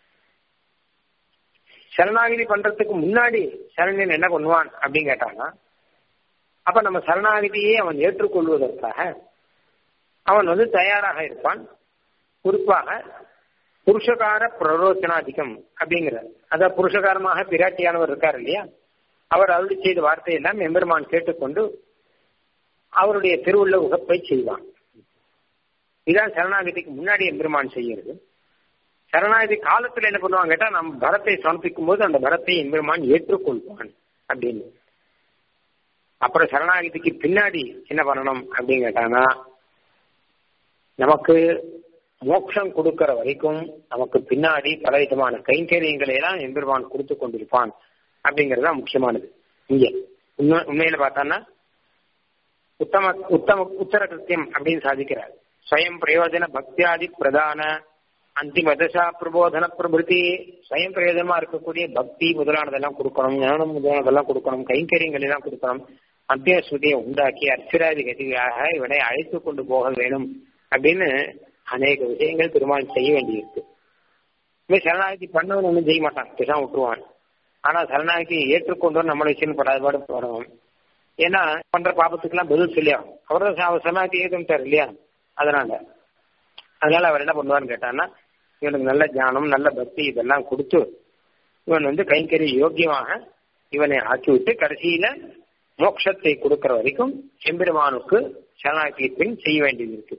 சரணாகதி பண்றதுக்கு முன்னாடி சரண்யன் என்ன பண்ணுவான் அப்படின்னு கேட்டாங்கன்னா அப்ப நம்ம சரணாகதியை அவன் ஏற்றுக்கொள்வதற்காக அவன் வந்து தயாராக இருப்பான் குறிப்பாக புருஷகார பிரரோச்சனாதிகம் அப்படிங்கிற அத புருஷகாரமாக பிராட்டியானவர் இருக்கார் இல்லையா அவர் அருளி செய்த வார்த்தையெல்லாம் எம்பெருமான் கேட்டுக்கொண்டு அவருடைய திருவுள்ள உகப்பை செய்வான் இதான் சரணாகதிக்கு முன்னாடி எம்பெருமான் செய்யறது சரணாகதி காலத்துல என்ன பண்ணுவாங்க கேட்டா நம்ம பரத்தை சமர்ப்பிக்கும் போது அந்த பரத்தை எம்பெருமான் ஏற்றுக்கொள்வான் அப்படின்னு அப்புறம் சரணாகதிக்கு பின்னாடி என்ன பண்ணணும் அப்படின்னு கேட்டாங்கன்னா நமக்கு மோட்சம் கொடுக்கிற வரைக்கும் நமக்கு பின்னாடி பல விதமான கைங்கரியங்களை எல்லாம் எம்பெருமான் கொடுத்து கொண்டிருப்பான் அப்படிங்கிறது தான் முக்கியமானது இங்க உண்மை உண்மையில பார்த்தான்னா உத்தம உத்தம உத்தர கிருத்தியம் அப்படின்னு சாதிக்கிறார் ஸ்வயம் பிரயோஜன பக்தியாதி பிரதான அந்திம தசா பிரபோதன பிரபிருத்தி ஸ்வயம் பிரயோஜனமா இருக்கக்கூடிய பக்தி முதலானதெல்லாம் கொடுக்கணும் ஞானம் முதலானதெல்லாம் கொடுக்கணும் கைங்கரியங்கள் எல்லாம் கொடுக்கணும் மத்திய ஸ்ருதியை உண்டாக்கி அர்ச்சராதி கதியாக இவனை அழைத்து கொண்டு போக வேணும் அப்படின்னு அநேக விஷயங்கள் பெருமாள் செய்ய வேண்டியிருக்கு இவன் சரணாகதி பண்ணவன் ஒன்றும் செய்ய மாட்டான் பேசாம விட்டுருவான் ஆனா சரணாகதி ஏற்றுக்கொண்டு நம்மளை விஷயம் படாதபாடு போறவன் ஏன்னா பண்ற பாபத்துக்கெல்லாம் பதில் சொல்லி ஆகும் அவர் சரணாகதி ஏற்றுட்டார் இல்லையா அதனால அதனால அவர் என்ன பண்ணுவார்னு கேட்டான்னா இவனுக்கு நல்ல ஞானம் நல்ல பக்தி இதெல்லாம் கொடுத்து இவன் வந்து கைங்கறி யோக்கியமாக இவனை ஆக்கி விட்டு கடைசியில மோட்சத்தை கொடுக்கிற வரைக்கும் எம்பெருமானுக்கு சரணாகி பின் செய்ய வேண்டியது இருக்கு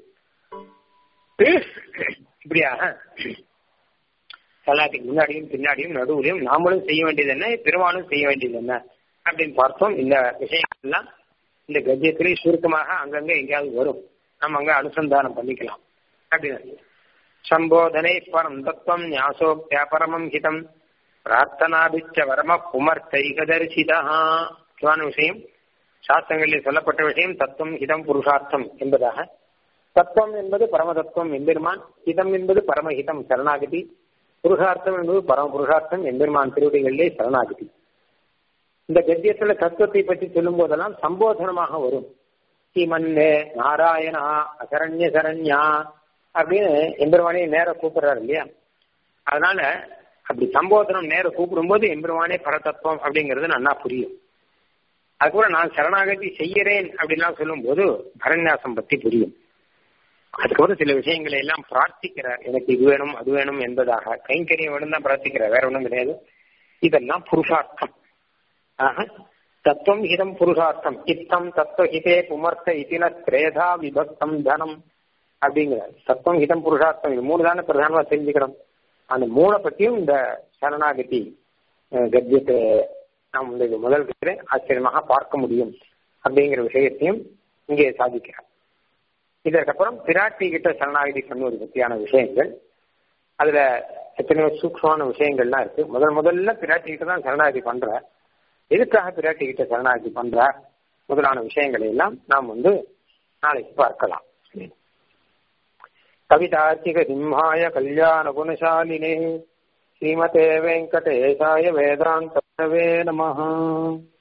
இப்படியாக சரணாகத்துக்கு முன்னாடியும் பின்னாடியும் நடுவுலையும் நாமளும் செய்ய வேண்டியது என்ன பெருமானும் செய்ய வேண்டியது என்ன அப்படின்னு பார்த்தோம் இந்த விஷயங்கள்லாம் இந்த கத்தியத்திலே சுருக்கமாக அங்கங்க எங்கேயாவது வரும் நம்ம அங்க அனுசந்தானம் பண்ணிக்கலாம் அப்படின்னு சம்போதனை பரம் தத்துவம் ஞாசோக்தியா பரமம் ஹிதம் பிரார்த்தனாபிச்ச வரம புமர்த்தைகதரிசிதா முக்கியமான விஷயம் சாஸ்திரங்களில் சொல்லப்பட்ட விஷயம் தத்துவம் ஹிதம் புருஷார்த்தம் என்பதாக தத்துவம் என்பது பரம தத்துவம் எம்பெருமான் ஹிதம் என்பது பரமஹிதம் சரணாகதி புருஷார்த்தம் என்பது பரம புருஷார்த்தம் எம்பெருமான் திருவடிகளிலே சரணாகதி இந்த கத்தியத்துல தத்துவத்தை பற்றி சொல்லும் போதெல்லாம் சம்போதனமாக வரும் ஸ்ரீமன்னே நாராயணா அசரண்ய சரண்யா அப்படின்னு எம்பெருமானே நேர கூப்பிடுறாரு இல்லையா அதனால அப்படி சம்போதனம் நேர கூப்பிடும்போது எம்பெருமானே பரதத்துவம் அப்படிங்கிறது நல்லா புரியும் அதுக்கப்புறம் நான் சரணாகதி செய்யறேன் அப்படின்லாம் சொல்லும்போது பரநியாசம் பத்தி புரியும் அதுக்கப்புறம் சில விஷயங்களை எல்லாம் பிரார்த்திக்கிறார் எனக்கு இது வேணும் அது வேணும் என்பதாக கைங்கரியம் வேணும் தான் பிரார்த்திக்கிறார் வேற ஒன்றும் கிடையாது இதெல்லாம் புருஷார்த்தம் ஆக தத்துவம் ஹிதம் புருஷார்த்தம் இத்தம் தத்துவ ஹிதே புமர்த்த இதின திரேதா விபக்தம் தனம் அப்படிங்கிறார் தத்துவம் ஹிதம் புருஷார்த்தம் இது மூணு தானே பிரதானமா தெரிஞ்சுக்கிறோம் அந்த மூணை பற்றியும் இந்த சரணாகதி கத்தியத்தை நாம் இந்த முதல் கத்திர ஆச்சரியமாக பார்க்க முடியும் அப்படிங்கிற விஷயத்தையும் இங்கே சாதிக்கிறார் இதற்கப்புறம் பிராட்டி கிட்ட சரணாகதி பண்ணுவது பற்றியான விஷயங்கள் அதுல எத்தனையோ சூக்ஷமான விஷயங்கள்லாம் இருக்கு முதல் முதல்ல பிராட்டி கிட்ட தான் சரணாகதி பண்ற எதுக்காக பிராட்டி கிட்ட சரணாகதி பண்ற முதலான விஷயங்களை எல்லாம் நாம் வந்து நாளைக்கு பார்க்கலாம் கவிதார்த்திக சிம்ஹாய கல்யாண குணசாலினே ஸ்ரீமதே வெங்கடேசாய வேதாந்த நம